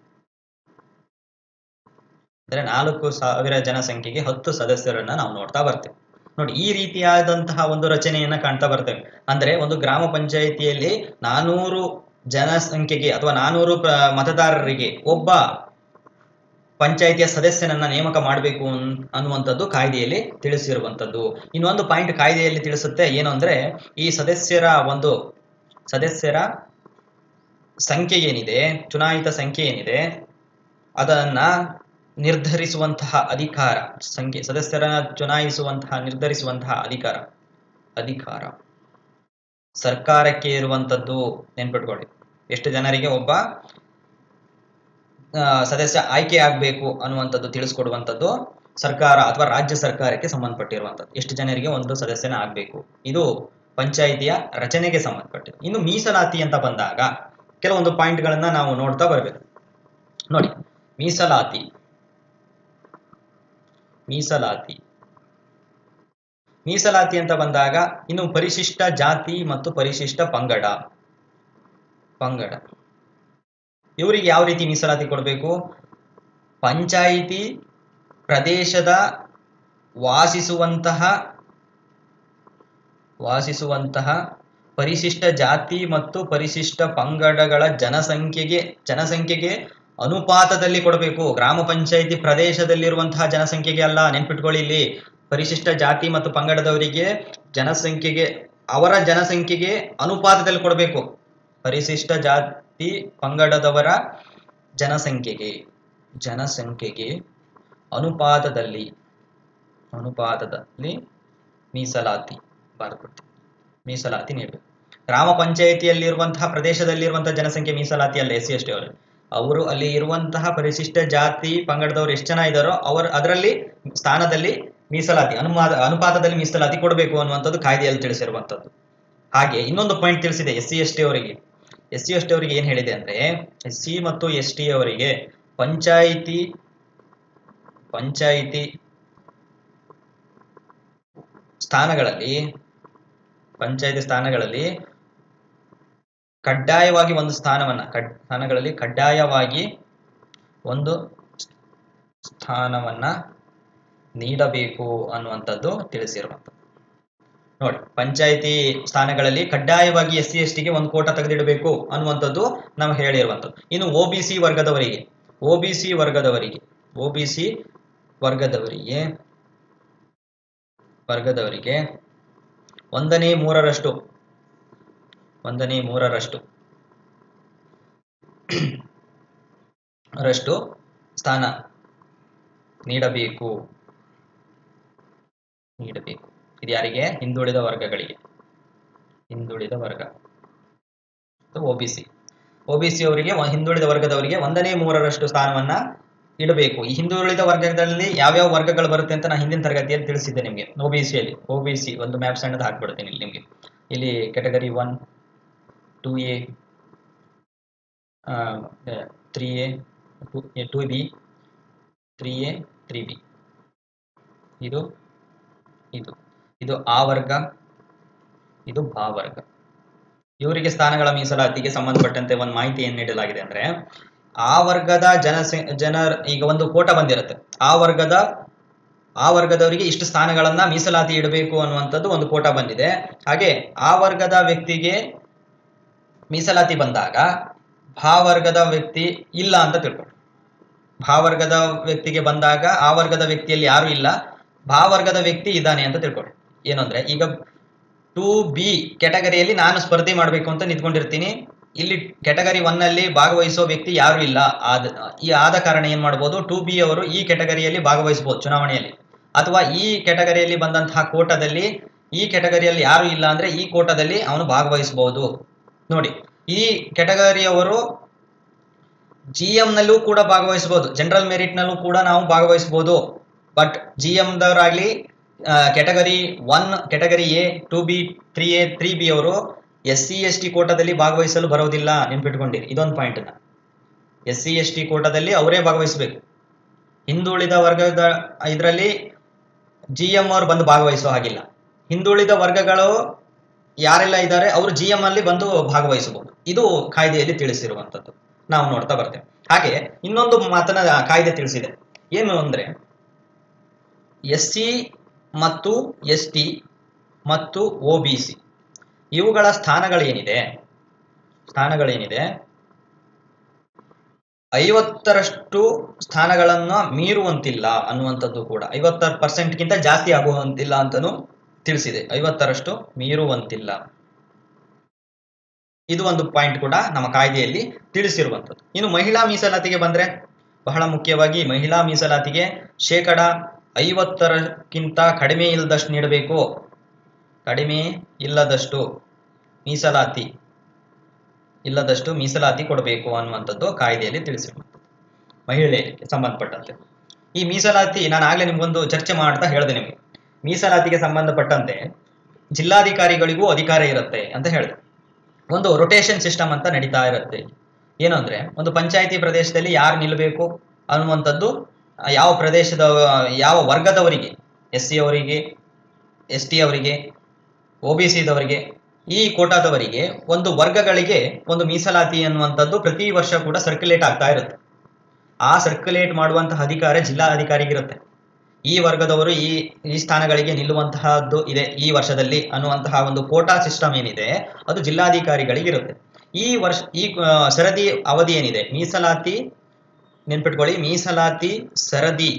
ಅಂದ್ರೆ ನಾಲ್ಕು ಸಾವಿರ ಜನಸಂಖ್ಯೆಗೆ ಹತ್ತು ಸದಸ್ಯರನ್ನ ನಾವು ನೋಡ್ತಾ ಬರ್ತೇವೆ ನೋಡಿ ಈ ರೀತಿಯಾದಂತಹ ಒಂದು ರಚನೆಯನ್ನ ಕಾಣ್ತಾ ಬರ್ತೇವೆ ಅಂದ್ರೆ ಒಂದು ಗ್ರಾಮ ಪಂಚಾಯಿತಿಯಲ್ಲಿ ನಾನೂರು ಜನಸಂಖ್ಯೆಗೆ ಅಥವಾ ನಾನೂರು ಪ್ರ- ಮತದಾರರಿಗೆ ಒಬ್ಬ ಪಂಚಾಯಿತಿಯ ಸದಸ್ಯನನ್ನ ನೇಮಕ ಮಾಡಬೇಕು ಅನ್ನುವಂಥದ್ದು ಕಾಯ್ದೆಯಲ್ಲಿ ತಿಳಿಸಿರುವಂಥದ್ದು ಇನ್ನೊಂದು ಪಾಯಿಂಟ್ ಕಾಯ್ದೆಯಲ್ಲಿ ತಿಳಿಸುತ್ತೆ ಏನು ಅಂದ್ರೆ ಈ ಸದಸ್ಯರ ಒಂದು ಸದಸ್ಯರ ಸಂಖ್ಯೆ ಏನಿದೆ ಚುನಾಯಿತ ಸಂಖ್ಯೆ ಏನಿದೆ ಅದನ್ನ ನಿರ್ಧರಿಸುವಂತಹ ಅಧಿಕಾರ ಸಂಖ್ಯೆ ಸದಸ್ಯರನ್ನ ಚುನಾಯಿಸುವಂತಹ ನಿರ್ಧರಿಸುವಂತಹ ಅಧಿಕಾರ ಅಧಿಕಾರ ಸರ್ಕಾರಕ್ಕೆ ಇರುವಂತದ್ದು ನೆನ್ಪಿಟ್ಕೊಳ್ಳಿ ಎಷ್ಟು ಜನರಿಗೆ ಒಬ್ಬ ಆ, ಸದಸ್ಯ ಆಯ್ಕೆ ಆಗಬೇಕು ಅನ್ನುವಂಥದ್ದು ತಿಳಿಸ್ಕೊಡುವಂಥದ್ದು ಸರ್ಕಾರ ಅಥವಾ ರಾಜ್ಯ ಸರ್ಕಾರಕ್ಕೆ ಸಂಬಂಧಪಟ್ಟಿರುವಂಥದ್ದು ಎಷ್ಟು ಜನರಿಗೆ ಒಂದು ಸದಸ್ಯನ ಆಗಬೇಕು ಇದು ಪಂಚಾಯಿತಿಯ ರಚನೆಗೆ ಸಂಬಂಧಪಟ್ಟಿದೆ ಇನ್ನು ಮೀಸಲಾತಿ ಅಂತ ಬಂದಾಗ ಕೆಲವೊಂದು ಪಾಯಿಂಟ್ಗಳನ್ನ ನಾವು ನೋಡ್ತಾ ಬರಬೇಕು ನೋಡಿ ಮೀಸಲಾತಿ ಮೀಸಲಾತಿ ಮೀಸಲಾತಿ ಅಂತ ಬಂದಾಗ ಇನ್ನು ಪರಿಶಿಷ್ಟ ಜಾತಿ ಮತ್ತು ಪರಿಶಿಷ್ಟ ಪಂಗಡ ಪಂಗಡ ಇವರಿಗೆ ಯಾವ ರೀತಿ ಮೀಸಲಾತಿ ಕೊಡಬೇಕು ಪಂಚಾಯಿತಿ ಪ್ರದೇಶದ ವಾಸಿಸುವಂತಹ ವಾಸಿಸುವಂತಹ ಪರಿಶಿಷ್ಟ ಜಾತಿ ಮತ್ತು ಪರಿಶಿಷ್ಟ ಪಂಗಡಗಳ ಜನಸಂಖ್ಯೆಗೆ ಜನಸಂಖ್ಯೆಗೆ ಅನುಪಾತದಲ್ಲಿ ಕೊಡಬೇಕು ಗ್ರಾಮ ಪಂಚಾಯಿತಿ ಪ್ರದೇಶದಲ್ಲಿರುವಂತಹ ಜನಸಂಖ್ಯೆಗೆ ಅಲ್ಲ ನೆನ್ಪಿಟ್ಕೊಳ್ಳಿ ಇಲ್ಲಿ ಪರಿಶಿಷ್ಟ ಜಾತಿ ಮತ್ತು ಪಂಗಡದವರಿಗೆ ಜನಸಂಖ್ಯೆಗೆ ಅವರ ಜನಸಂಖ್ಯೆಗೆ ಅನುಪಾತದಲ್ಲಿ ಕೊಡಬೇಕು ಪರಿಶಿಷ್ಟ ಜಾತಿ ಪಂಗಡದವರ ಜನಸಂಖ್ಯೆಗೆ ಜನಸಂಖ್ಯೆಗೆ ಅನುಪಾತದಲ್ಲಿ ಅನುಪಾತದಲ್ಲಿ ಮೀಸಲಾತಿ ಬರ್ಕೊಡ್ತೀವಿ ಮೀಸಲಾತಿ ನೀಡಬೇಕು ಗ್ರಾಮ ಪಂಚಾಯಿತಿಯಲ್ಲಿರುವಂತಹ ಪ್ರದೇಶದಲ್ಲಿರುವಂತಹ ಜನಸಂಖ್ಯೆ ಮೀಸಲಾತಿ ಅಲ್ಲ ಎಸ್ ಸಿ ಎಸ್ ಟಿ ಅವರು ಅವರು ಅಲ್ಲಿ ಇರುವಂತಹ ಪರಿಶಿಷ್ಟ ಜಾತಿ ಪಂಗಡದವರು ಎಷ್ಟು ಜನ ಇದ್ದಾರೋ ಅವರು ಅದರಲ್ಲಿ ಸ್ಥಾನದಲ್ಲಿ ಮೀಸಲಾತಿ ಅನುಮಾದ ಅನುಪಾತದಲ್ಲಿ ಮೀಸಲಾತಿ ಕೊಡಬೇಕು ಅನ್ನುವಂಥದ್ದು ಕಾಯ್ದೆಯಲ್ಲಿ ತಿಳಿಸಿರುವಂಥದ್ದು ಹಾಗೆ ಇನ್ನೊಂದು ಪಾಯಿಂಟ್ ತಿಳಿಸಿದೆ ಎಸ್ ಸಿ ಎಸ್ ಟಿ ಅವರಿಗೆ ಎಸ್ ಸಿ ಎಸ್ ಟಿ ಅವರಿಗೆ ಏನ್ ಹೇಳಿದೆ ಅಂದ್ರೆ ಎಸ್ ಸಿ ಮತ್ತು ಎಸ್ ಟಿ ಅವರಿಗೆ ಪಂಚಾಯಿತಿ ಪಂಚಾಯಿತಿ ಸ್ಥಾನಗಳಲ್ಲಿ ಪಂಚಾಯಿತಿ ಸ್ಥಾನಗಳಲ್ಲಿ ಕಡ್ಡಾಯವಾಗಿ ಒಂದು ಸ್ಥಾನವನ್ನ ಕಡ್ ಸ್ಥಾನಗಳಲ್ಲಿ ಕಡ್ಡಾಯವಾಗಿ ಒಂದು ಸ್ಥಾನವನ್ನ ನೀಡಬೇಕು ಅನ್ನುವಂಥದ್ದು ತಿಳಿಸಿರುವಂಥದ್ದು ನೋಡಿ ಪಂಚಾಯಿತಿ ಸ್ಥಾನಗಳಲ್ಲಿ ಕಡ್ಡಾಯವಾಗಿ ಎಸ್ ಸಿ ಎಸ್ ಟಿಗೆ ಒಂದು ಕೋಟ ತೆಗೆದಿಡಬೇಕು ಅನ್ನುವಂಥದ್ದು ನಾವು ಹೇಳಿರುವಂಥದ್ದು ಇನ್ನು ಒ ಬಿ ಸಿ ವರ್ಗದವರಿಗೆ ಒ ಬಿ ಸಿ ವರ್ಗದವರಿಗೆ ಒ ಬಿ ಸಿ ವರ್ಗದವರಿಗೆ ವರ್ಗದವರಿಗೆ ಒಂದನೇ ಮೂರರಷ್ಟು ಒಂದನೇ ಮೂರರಷ್ಟು ರಷ್ಟು ಸ್ಥಾನ ನೀಡಬೇಕು ನೀಡಬೇಕು ಇದು ಯಾರಿಗೆ ಹಿಂದುಳಿದ ವರ್ಗಗಳಿಗೆ ಹಿಂದುಳಿದ ವರ್ಗ O B C O B C ಅವರಿಗೆ ಒ- ಹಿಂದುಳಿದ ವರ್ಗದವರಿಗೆ ಒಂದನೇ ಮೂರರಷ್ಟು ಸ್ಥಾನವನ್ನ ಇಡಬೇಕು ಈ ಹಿಂದುಳಿದ ವರ್ಗದಲ್ಲಿ ಯಾವ್ಯಾವ ವರ್ಗಗಳು ಬರುತ್ತೆ ಅಂತ ನಾನು ಹಿಂದಿನ ತರಗತಿಯಲ್ಲಿ ತಿಳಿಸಿದ್ದೆ ನಿಮಗೆ ಒ ಬಿ ಸಿಯಲ್ಲಿ ಒ ಬಿ ಸಿ ಒಂದು ಮ್ಯಾಪ್ ಸಣ್ಣದು ಹಾಕ್ಬಿಡ್ತೀನಿ ಇಲ್ಲಿ ನಿಮಗೆ ಇಲ್ಲಿ category one two A three A two B three A three B ಇದು ಇದು ಇದು ಆ ವರ್ಗ ಇದು ಬಾ ವರ್ಗ ಇವರಿಗೆ ಸ್ಥಾನಗಳ ಮೀಸಲಾತಿಗೆ ಸಂಬಂಧಪಟ್ಟಂತೆ ಒಂದು ಮಾಹಿತಿಯನ್ನು ನೀಡಲಾಗಿದೆ ಅಂದ್ರೆ ಆ ವರ್ಗದ ಜನಸ ಜನ ಈಗ ಒಂದು ಕೋಟ ಬಂದಿರುತ್ತೆ ಆ ವರ್ಗದ ಆ ವರ್ಗದವರಿಗೆ ಇಷ್ಟು ಸ್ಥಾನಗಳನ್ನ ಮೀಸಲಾತಿ ಇಡಬೇಕು ಅನ್ನುವಂಥದ್ದು ಒಂದು ಕೋಟ ಬಂದಿದೆ ಹಾಗೆ ಆ ವರ್ಗದ ವ್ಯಕ್ತಿಗೆ ಮೀಸಲಾತಿ ಬಂದಾಗ ಭಾ ವರ್ಗದ ವ್ಯಕ್ತಿ ಇಲ್ಲ ಅಂತ ತಿಳ್ಕೊಳ್ಳಿ ಭಾ ವರ್ಗದ ವ್ಯಕ್ತಿಗೆ ಬಂದಾಗ ಆ ವರ್ಗದ ವ್ಯಕ್ತಿಯಲ್ಲಿ ಯಾರು ಇಲ್ಲ ಭಾ ವರ್ಗದ ವ್ಯಕ್ತಿ ಇದ್ದಾನೆ ಅಂತ ತಿಳ್ಕೊಳ್ಳಿ ಏನು ಅಂದ್ರೆ ಈಗ ಟು ಬಿ ಕೆಟಗರಿಯಲ್ಲಿ ನಾನು ಸ್ಪರ್ಧೆ ಮಾಡಬೇಕು ಅಂತ ನಿಂತ್ಕೊಂಡಿರ್ತೀನಿ ಇಲ್ಲಿ ಕೆಟಗರಿ ಒನ್ ಅಲ್ಲಿ ಭಾಗವಹಿಸೋ ವ್ಯಕ್ತಿ ಯಾರು ಇಲ್ಲ ಆದ ಈ ಆದ ಕಾರಣ ಏನ್ ಮಾಡ್ಬೋದು ಟು ಬಿ ಅವರು ಈ ಕೆಟಗರಿಯಲ್ಲಿ ಭಾಗವಹಿಸಬಹುದು ಚುನಾವಣೆಯಲ್ಲಿ ಅಥವಾ ಈ ಕೆಟಗರಿಯಲ್ಲಿ ಬಂದಂತಹ ಕೋಟದಲ್ಲಿ ಈ ಕೆಟಗರಿಯಲ್ಲಿ ಯಾರು ಇಲ್ಲ ಅಂದ್ರೆ ಈ ಕೋಟದಲ್ಲಿ ಅವನು ಭಾಗವಹಿಸಬಹುದು ನೋಡಿ ಈ ಕೆಟಗರಿಯವರು ಜಿ ಎಂ ನಲ್ಲೂ ಕೂಡ ಭಾಗವಹಿಸಬಹುದು ಜನರಲ್ ಮೆರಿಟ್ ನಲ್ಲೂ ಕೂಡ ನಾವು ಭಾಗವಹಿಸಬಹುದು ಬಟ್ ಜಿ ಎಮ್ದವರಾಗ್ಲಿ category one category A two B three A three B ಅವರು ಎಸ್ ಸಿ ಎಸ್ ಟಿ ಕೋಟಾದಲ್ಲಿ ಭಾಗವಹಿಸಲು ಬರೋದಿಲ್ಲ ನೆನ್ಪಿಟ್ಕೊಂಡಿರಿ ಇದೊಂದು ಪಾಯಿಂಟ್ನ ಎಸ್ ಸಿ ಎಸ್ ಟಿ ಕೋಟಾದಲ್ಲಿ ಅವರೇ ಭಾಗವಹಿಸಬೇಕು ಹಿಂದುಳಿದ ವರ್ಗದ ಇದರಲ್ಲಿ ಜಿ ಎಂ ಅವರು ಬಂದು ಭಾಗವಹಿಸೋ ಹಾಗಿಲ್ಲ ಹಿಂದುಳಿದ ವರ್ಗಗಳು ಯಾರೆಲ್ಲ ಇದ್ದಾರೆ ಅವರು ಜಿ ಎಂ ಅಲ್ಲಿ ಬಂದು ಭಾಗವಹಿಸಬಹುದು ಇದು ಕಾಯ್ದೆಯಲ್ಲಿ ತಿಳಿಸಿರುವಂಥದ್ದು ನಾವು ನೋಡ್ತಾ ಬರ್ತೇವೆ ಹಾಗೆ ಇನ್ನೊಂದು ಮಾತನ್ನ ಕಾಯ್ದೆ ತಿಳಿಸಿದೆ ಏನು ಅಂದ್ರೆ ಎಸ್ ಸಿ ಮತ್ತು ಎಸ್ ಟಿ ಮತ್ತು ಒ ಬಿ ಸಿ ಇವುಗಳ ಸ್ಥಾನಗಳೇನಿದೆ ಸ್ಥಾನಗಳೇನಿದೆ ಐವತ್ತರಷ್ಟು ಸ್ಥಾನಗಳನ್ನ ಮೀರುವಂತಿಲ್ಲ ಅನ್ನುವಂಥದ್ದು ಕೂಡ ಐವತ್ತ ಪರ್ಸೆಂಟ್ಗಿಂತ ಜಾಸ್ತಿ ಆಗುವಂತಿಲ್ಲ ಅಂತಲೂ ತಿಳಿಸಿದೆ ಐವತ್ತರಷ್ಟು ಮೀರುವಂತಿಲ್ಲ ಇದು ಒಂದು ಪಾಯಿಂಟ್ ಕೂಡ ನಮ್ಮ ಕಾಯ್ದೆಯಲ್ಲಿ ತಿಳಿಸಿರುವಂಥದ್ದು ಇನ್ನು ಮಹಿಳಾ ಮೀಸಲಾತಿಗೆ ಬಂದ್ರೆ ಬಹಳ ಮುಖ್ಯವಾಗಿ ಮಹಿಳಾ ಮೀಸಲಾತಿಗೆ ಶೇಕಡ ಐವತ್ತರಕ್ಕಿಂತ ಕಡಿಮೆ ಇಲ್ಲದಷ್ಟು ನೀಡಬೇಕು ಕಡಿಮೆ ಇಲ್ಲದಷ್ಟು ಮೀಸಲಾತಿ ಇಲ್ಲದಷ್ಟು ಮೀಸಲಾತಿ ಕೊಡಬೇಕು ಅನ್ನುವಂಥದ್ದು ಕಾಯ್ದೆಯಲ್ಲಿ ತಿಳಿಸಿರುವಂಥದ್ದು ಮಹಿಳೆಯರಿಗೆ ಸಂಬಂಧಪಟ್ಟಂತೆ ಈ ಮೀಸಲಾತಿ ನಾನು ಆಗ್ಲೇ ನಿಮ್ಗೊಂದು ಚರ್ಚೆ ಮಾಡ್ತಾ ಹೇಳಿದೆ ನಿಮಗೆ ಮೀಸಲಾತಿಗೆ ಸಂಬಂಧಪಟ್ಟಂತೆ ಜಿಲ್ಲಾಧಿಕಾರಿಗಳಿಗೂ ಅಧಿಕಾರ ಇರುತ್ತೆ ಅಂತ ಹೇಳಿದೆ ಒಂದು ರೊಟೇಷನ್ ಸಿಸ್ಟಮ್ ಅಂತ ನಡೀತಾ ಇರುತ್ತೆ ಏನು ಅಂದ್ರೆ ಒಂದು ಪಂಚಾಯಿತಿ ಪ್ರದೇಶದಲ್ಲಿ ಯಾರು ನಿಲ್ಲಬೇಕು ಅನ್ನುವಂಥದ್ದು ಯಾವ ಪ್ರದೇಶದ ಯಾವ ವರ್ಗದವರಿಗೆ ಎಸ್ ಸಿ ಅವರಿಗೆ ಎಸ್ ಟಿ ಅವರಿಗೆ ಒ ಬಿ ಸಿದವರಿಗೆ ಈ ಕೋಟಾದವರಿಗೆ ಒಂದು ವರ್ಗಗಳಿಗೆ ಒಂದು ಮೀಸಲಾತಿ ಅನ್ನುವಂಥದ್ದು ಪ್ರತಿ ವರ್ಷ ಕೂಡ ಸರ್ಕ್ಯುಲೇಟ್ ಆಗ್ತಾ ಇರುತ್ತೆ ಆ ಸರ್ಕ್ಯುಲೇಟ್ ಮಾಡುವಂತಹ ಅಧಿಕಾರ ಜಿಲ್ಲಾಧಿಕಾರಿಗಿರುತ್ತೆ ಈ ವರ್ಗದವರು ಈ ಈ ಸ್ಥಾನಗಳಿಗೆ ನಿಲ್ಲುವಂತಹದ್ದು ಇದೆ ಈ ವರ್ಷದಲ್ಲಿ ಅನ್ನುವಂತಹ ಒಂದು ಕೋಟಾ ಸಿಸ್ಟಮ್ ಏನಿದೆ ಅದು ಜಿಲ್ಲಾಧಿಕಾರಿಗಳಿಗಿರುತ್ತೆ ಈ ವರ್ಷ ಈ ಆ, ಸರದಿ ಅವಧಿ ಏನಿದೆ ಮೀಸಲಾತಿ ನೆನ್ಪಿಟ್ಕೊಳ್ಳಿ ಮೀಸಲಾತಿ ಸರದಿ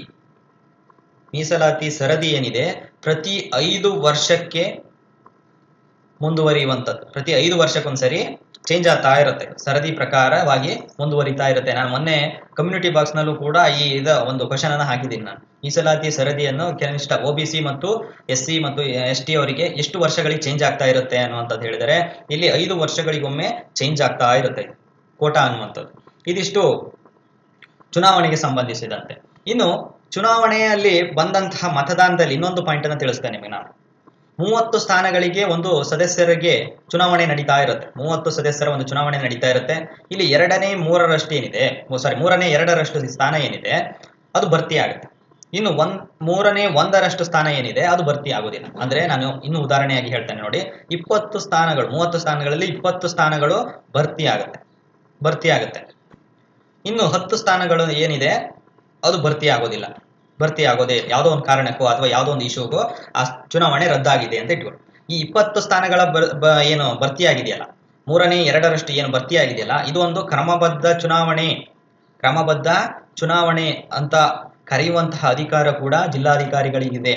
ಮೀಸಲಾತಿ ಸರದಿ ಏನಿದೆ ಪ್ರತಿ ಐದು ವರ್ಷಕ್ಕೆ ಮುಂದುವರಿಯುವಂಥದ್ದು ಪ್ರತಿ ಐದು ವರ್ಷಕ್ಕೊಂದ್ಸರಿ ಚೇಂಜ್ ಆಗ್ತಾ ಇರುತ್ತೆ ಸರದಿ ಪ್ರಕಾರವಾಗಿ ಮುಂದುವರಿತಾ ಇರುತ್ತೆ ನಾನು ಮೊನ್ನೆ ಕಮ್ಯುನಿಟಿ ಬಾಕ್ಸ್ ನಲ್ಲೂ ಕೂಡ ಈ ಇದ ಒಂದು ಕ್ವಶನ್ ಅನ್ನ ಹಾಕಿದ್ದೀನಿ ನಾನು ಮೀಸಲಾತಿ ಸರದಿಯನ್ನು ಕನಿಷ್ಠ ಒ ಬಿ ಸಿ ಮತ್ತು ಎಸ್ ಸಿ ಮತ್ತು ಎಸ್ ಟಿ ಅವರಿಗೆ ಎಷ್ಟು ವರ್ಷಗಳಿಗೆ ಚೇಂಜ್ ಆಗ್ತಾ ಇರುತ್ತೆ ಅನ್ನುವಂಥದ್ದು ಹೇಳಿದರೆ ಇಲ್ಲಿ ಐದು ವರ್ಷಗಳಿಗೊಮ್ಮೆ ಚೇಂಜ್ ಆಗ್ತಾ ಇರುತ್ತೆ ಕೋಟಾ ಅನ್ನುವಂಥದ್ದು ಇದಿಷ್ಟು ಚುನಾವಣೆಗೆ ಸಂಬಂಧಿಸಿದಂತೆ ಇನ್ನು ಚುನಾವಣೆಯಲ್ಲಿ ಬಂದಂತಹ ಮತದಾನದಲ್ಲಿ ಇನ್ನೊಂದು ಪಾಯಿಂಟ್ ಅನ್ನು ತಿಳಿಸ್ತೇನೆ ನಿಮಗೆ ನಾನು ಮೂವತ್ತು ಸ್ಥಾನಗಳಿಗೆ ಒಂದು ಸದಸ್ಯರಿಗೆ ಚುನಾವಣೆ ನಡೀತಾ ಇರುತ್ತೆ ಮೂವತ್ತು ಸದಸ್ಯರ ಒಂದು ಚುನಾವಣೆ ನಡೀತಾ ಇರುತ್ತೆ ಇಲ್ಲಿ ಎರಡನೇ ಮೂರರಷ್ಟು ಏನಿದೆ ಸಾರಿ ಮೂರನೇ ಎರಡರಷ್ಟು ಸ್ಥಾನ ಏನಿದೆ ಅದು ಭರ್ತಿ ಆಗುತ್ತೆ ಇನ್ನು ಒಂದ್ ಮೂರನೇ ಒಂದರಷ್ಟು ಸ್ಥಾನ ಏನಿದೆ ಅದು ಭರ್ತಿ ಆಗೋದಿಲ್ಲ ಅಂದ್ರೆ ನಾನು ಇನ್ನು ಉದಾಹರಣೆಯಾಗಿ ಹೇಳ್ತೇನೆ ನೋಡಿ ಇಪ್ಪತ್ತು ಸ್ಥಾನಗಳು ಮೂವತ್ತು ಸ್ಥಾನಗಳಲ್ಲಿ ಇಪ್ಪತ್ತು ಸ್ಥಾನಗಳು ಭರ್ತಿ ಆಗುತ್ತೆ ಭರ್ತಿ ಆಗುತ್ತೆ ಇನ್ನು ಹತ್ತು ಸ್ಥಾನಗಳು ಏನಿದೆ ಅದು ಭರ್ತಿ ಆಗೋದಿಲ್ಲ ಭರ್ತಿ ಆಗೋದೇ ಯಾವುದೋ ಒಂದು ಕಾರಣಕ್ಕೋ ಅಥವಾ ಯಾವುದೋ ಒಂದು ಇಶ್ಯೂಗೋ ಆ ಚುನಾವಣೆ ರದ್ದಾಗಿದೆ ಅಂತ ಇಟ್ಕೊಳ್ಳಿ ಈ ಇಪ್ಪತ್ತು ಸ್ಥಾನಗಳ ಬರ್ ಬ- ಏನು ಭರ್ತಿ ಆಗಿದೆಯಲ್ಲ ಮೂರನೇ ಎರಡರಷ್ಟು ಏನು ಭರ್ತಿ ಆಗಿದೆಯಲ್ಲ ಇದು ಒಂದು ಕ್ರಮಬದ್ಧ ಚುನಾವಣೆ ಕ್ರಮಬದ್ಧ ಚುನಾವಣೆ ಅಂತ ಕರೆಯುವಂತಹ ಅಧಿಕಾರ ಕೂಡ ಜಿಲ್ಲಾಧಿಕಾರಿಗಳಿಗಿದೆ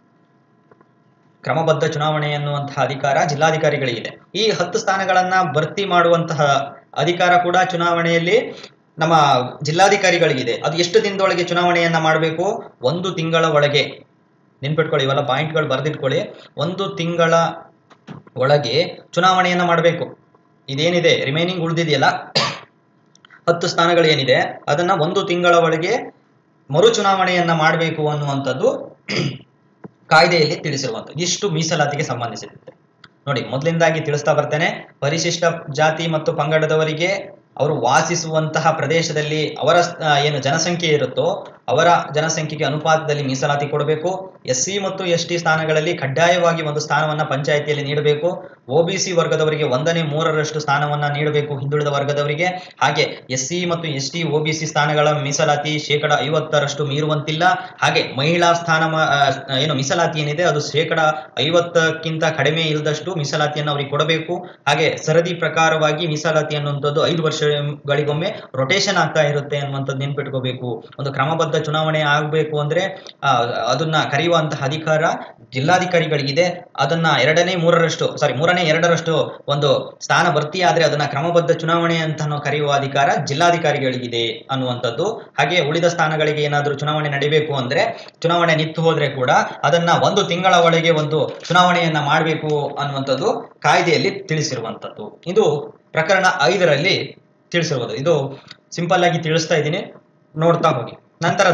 ಕ್ರಮಬದ್ಧ ಚುನಾವಣೆ ಎನ್ನುವಂತಹ ಅಧಿಕಾರ ಜಿಲ್ಲಾಧಿಕಾರಿಗಳಿಗಿದೆ ಈ ಹತ್ತು ಸ್ಥಾನಗಳನ್ನ ಭರ್ತಿ ಮಾಡುವಂತಹ ಅಧಿಕಾರ ಕೂಡ ಚುನಾವಣೆಯಲ್ಲಿ ನಮ್ಮ ಜಿಲ್ಲಾಧಿಕಾರಿಗಳಿಗಿದೆ ಅದು ಎಷ್ಟು ದಿನದೊಳಗೆ ಚುನಾವಣೆಯನ್ನ ಮಾಡಬೇಕು ಒಂದು ತಿಂಗಳ ಒಳಗೆ ನೆನ್ಪಿಟ್ಕೊಳ್ಳಿ ಇವೆಲ್ಲ ಪಾಯಿಂಟ್ಗಳು ಬರೆದಿಟ್ಕೊಳ್ಳಿ ಒಂದು ತಿಂಗಳ ಒಳಗೆ ಚುನಾವಣೆಯನ್ನ ಮಾಡಬೇಕು ಇದೇನಿದೆ ರಿಮೈನಿಂಗ್ ಉಳಿದಿದೆಯಲ್ಲ ಹತ್ತು ಸ್ಥಾನಗಳು ಏನಿದೆ ಅದನ್ನ ಒಂದು ತಿಂಗಳ ಒಳಗೆ ಮರು ಚುನಾವಣೆಯನ್ನ ಮಾಡಬೇಕು ಅನ್ನುವಂಥದ್ದು ಕಾಯ್ದೆಯಲ್ಲಿ ತಿಳಿಸಿರುವಂಥದ್ದು ಇಷ್ಟು ಮೀಸಲಾತಿಗೆ ಸಂಬಂಧಿಸಿದಂತೆ ನೋಡಿ ಮೊದಲಿಂದಾಗಿ ತಿಳಿಸ್ತಾ ಬರ್ತೇನೆ ಪರಿಶಿಷ್ಟ ಜಾತಿ ಮತ್ತು ಪಂಗಡದವರಿಗೆ ಅವರು ವಾಸಿಸುವಂತಹ ಪ್ರದೇಶದಲ್ಲಿ ಅವರ ಆ, ಏನು ಜನಸಂಖ್ಯೆ ಇರುತ್ತೋ ಅವರ ಜನಸಂಖ್ಯೆಗೆ ಅನುಪಾತದಲ್ಲಿ ಮೀಸಲಾತಿ ಕೊಡಬೇಕು ಎಸ್ ಸಿ ಮತ್ತು ಎಸ್ ಟಿ ಸ್ಥಾನಗಳಲ್ಲಿ ಕಡ್ಡಾಯವಾಗಿ ಒಂದು ಸ್ಥಾನವನ್ನ ಪಂಚಾಯಿತಿಯಲ್ಲಿ ನೀಡಬೇಕು ಒ ಬಿ ಸಿ ವರ್ಗದವರಿಗೆ ಒಂದನೇ ಮೂರರಷ್ಟು ಸ್ಥಾನವನ್ನ ನೀಡಬೇಕು ಹಿಂದುಳಿದ ವರ್ಗದವರಿಗೆ ಹಾಗೆ ಎಸ್ ಸಿ ಮತ್ತು S T O B C ಸ್ಥಾನಗಳ ಮೀಸಲಾತಿ ಶೇಕಡ ಐವತ್ತರಷ್ಟು ಮೀರುವಂತಿಲ್ಲ ಹಾಗೆ ಮಹಿಳಾ ಸ್ಥಾನ ಮ- ಆ, ಏನು ಮೀಸಲಾತಿ ಏನಿದೆ ಅದು ಶೇಕಡ ಐವತ್ತಕ್ಕಿಂತ ಕಡಿಮೆ ಇಲ್ಲದಷ್ಟು ಮೀಸಲಾತಿಯನ್ನು ಅವರಿಗೆ ಕೊಡಬೇಕು ಹಾಗೆ ಸರದಿ ಪ್ರಕಾರವಾಗಿ ಮೀಸಲಾತಿ ಅನ್ನುವಂಥದ್ದು ಐದು ವರ್ಷಗಳಿಗೊಮ್ಮೆ ರೊಟೇಷನ್ ಆಗ್ತಾ ಇರುತ್ತೆ ಅನ್ನುವಂಥದ್ದು ನೆನ್ಪಿಟ್ಕೋಬೇಕು ಒಂದು ಕ್ರಮಬದ್ಧ ಚುನಾವಣೆ ಆಗಬೇಕು ಅಂದ್ರೆ ಆ, ಅದನ್ನ ಕರೆಯುವಂತಹ ಅಧಿಕಾರ ಜಿಲ್ಲಾಧಿಕಾರಿಗಳಿಗಿದೆ ಅದನ್ನ ಎರಡನೇ ಮೂರರಷ್ಟು ಸಾರಿ ಮೂರನೇ ಎರಡರಷ್ಟು ಒಂದು ಸ್ಥಾನ ಭರ್ತಿ ಆದ್ರೆ ಅದನ್ನ ಕ್ರಮಬದ್ಧ ಚುನಾವಣೆ ಅಂತ ನಾವು ಕರೆಯುವ ಅಧಿಕಾರ ಜಿಲ್ಲಾಧಿಕಾರಿಗಳಿಗಿದೆ ಅನ್ನುವಂಥದ್ದು ಹಾಗೆ ಉಳಿದ ಸ್ಥಾನಗಳಿಗೆ ಏನಾದರೂ ಚುನಾವಣೆ ನಡೀಬೇಕು ಅಂದ್ರೆ ಚುನಾವಣೆ ನಿಂತು ಹೋದ್ರೆ ಕೂಡ ಅದನ್ನ ಒಂದು ತಿಂಗಳ ಒಳಗೆ ಒಂದು ಚುನಾವಣೆಯನ್ನ ಮಾಡಬೇಕು ಅನ್ನುವಂಥದ್ದು ಕಾಯ್ದೆಯಲ್ಲಿ ತಿಳಿಸಿರುವಂಥದ್ದು ಇದು ಪ್ರಕರಣ ಐದರಲ್ಲಿ ತಿಳಿಸಿರುವುದು ಇದು ಸಿಂಪಲ್ ಆಗಿ ತಿಳಿಸ್ತಾ ಇದ್ದೀನಿ ನೋಡ್ತಾ ಹೋಗಿ ನಂತರದಲ್ಲಿ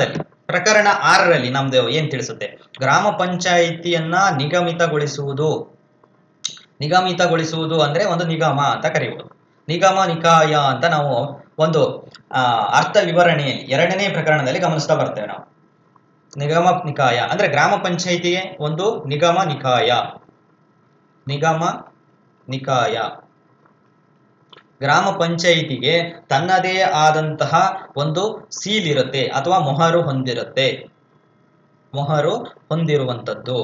ಪ್ರಕರಣ ಆರರಲ್ಲಿ ನಮ್ದು ಏನ್ ತಿಳಿಸುತ್ತೆ ಗ್ರಾಮ ಪಂಚಾಯಿತಿಯನ್ನ ನಿಗಮಿತಗೊಳಿಸುವುದು ನಿಗಮಿತಗೊಳಿಸುವುದು ಅಂದ್ರೆ ಒಂದು ನಿಗಮ ಅಂತ ಕರೆಯುವುದು ನಿಗಮ ನಿಕಾಯ ಅಂತ ನಾವು ಒಂದು ಆ, ಅರ್ಥ ವಿವರಣೆಯಲ್ಲಿ ಎರಡನೇ ಪ್ರಕರಣದಲ್ಲಿ ಗಮನಿಸ್ತಾ ಬರ್ತೇವೆ ನಾವು ನಿಗಮ ನಿಕಾಯ ಅಂದ್ರೆ ಗ್ರಾಮ ಪಂಚಾಯಿತಿಗೆ ಒಂದು ನಿಗಮ ನಿಕಾಯ ನಿಗಮ ನಿಕಾಯ ಗ್ರಾಮ ಪಂಚಾಯಿತಿಗೆ ತನ್ನದೇ ಆದಂತಹ ಒಂದು ಸೀಲ್ ಇರುತ್ತೆ ಅಥವಾ ಮೊಹರು ಹೊಂದಿರುತ್ತೆ ಮೊಹರು ಹೊಂದಿರುವಂತದ್ದು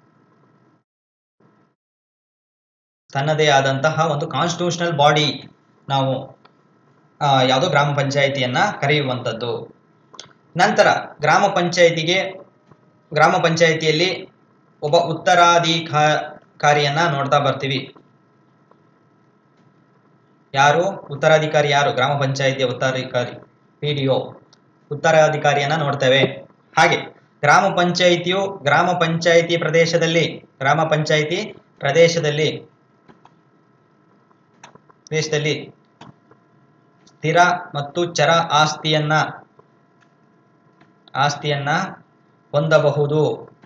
ತನ್ನದೇ ಆದಂತಹ ಒಂದು ಕಾನ್ಸ್ಟಿಟ್ಯೂಷನಲ್ ಬಾಡಿ ನಾವು ಆ, ಯಾವುದೋ ಗ್ರಾಮ ಪಂಚಾಯಿತಿಯನ್ನ ಕರೆಯುವಂಥದ್ದು ನಂತರ ಗ್ರಾಮ ಪಂಚಾಯಿತಿಗೆ ಗ್ರಾಮ ಪಂಚಾಯಿತಿಯಲ್ಲಿ ಒಬ್ಬ ಉತ್ತರಾಧಿಕಾರಿಯನ್ನ ನೋಡ್ತಾ ಬರ್ತೀವಿ ಯಾರು ಉತ್ತರಾಧಿಕಾರಿ ಯಾರು ಗ್ರಾಮ ಪಂಚಾಯಿತಿಯ ಉತ್ತರಾಧಿಕಾರಿ ಪಿ ಡಿ ಒ ಉತ್ತರಾಧಿಕಾರಿಯನ್ನ ನೋಡ್ತೇವೆ ಹಾಗೆ ಗ್ರಾಮ ಪಂಚಾಯಿತಿಯು ಗ್ರಾಮ ಪಂಚಾಯಿತಿ ಪ್ರದೇಶದಲ್ಲಿ ಗ್ರಾಮ ಪಂಚಾಯಿತಿ ಪ್ರದೇಶದಲ್ಲಿ ದೇಶದಲ್ಲಿ ಸ್ಥಿರ ಮತ್ತು ಚರ ಆಸ್ತಿಯನ್ನ ಆಸ್ತಿಯನ್ನ ಹೊಂದಬಹುದು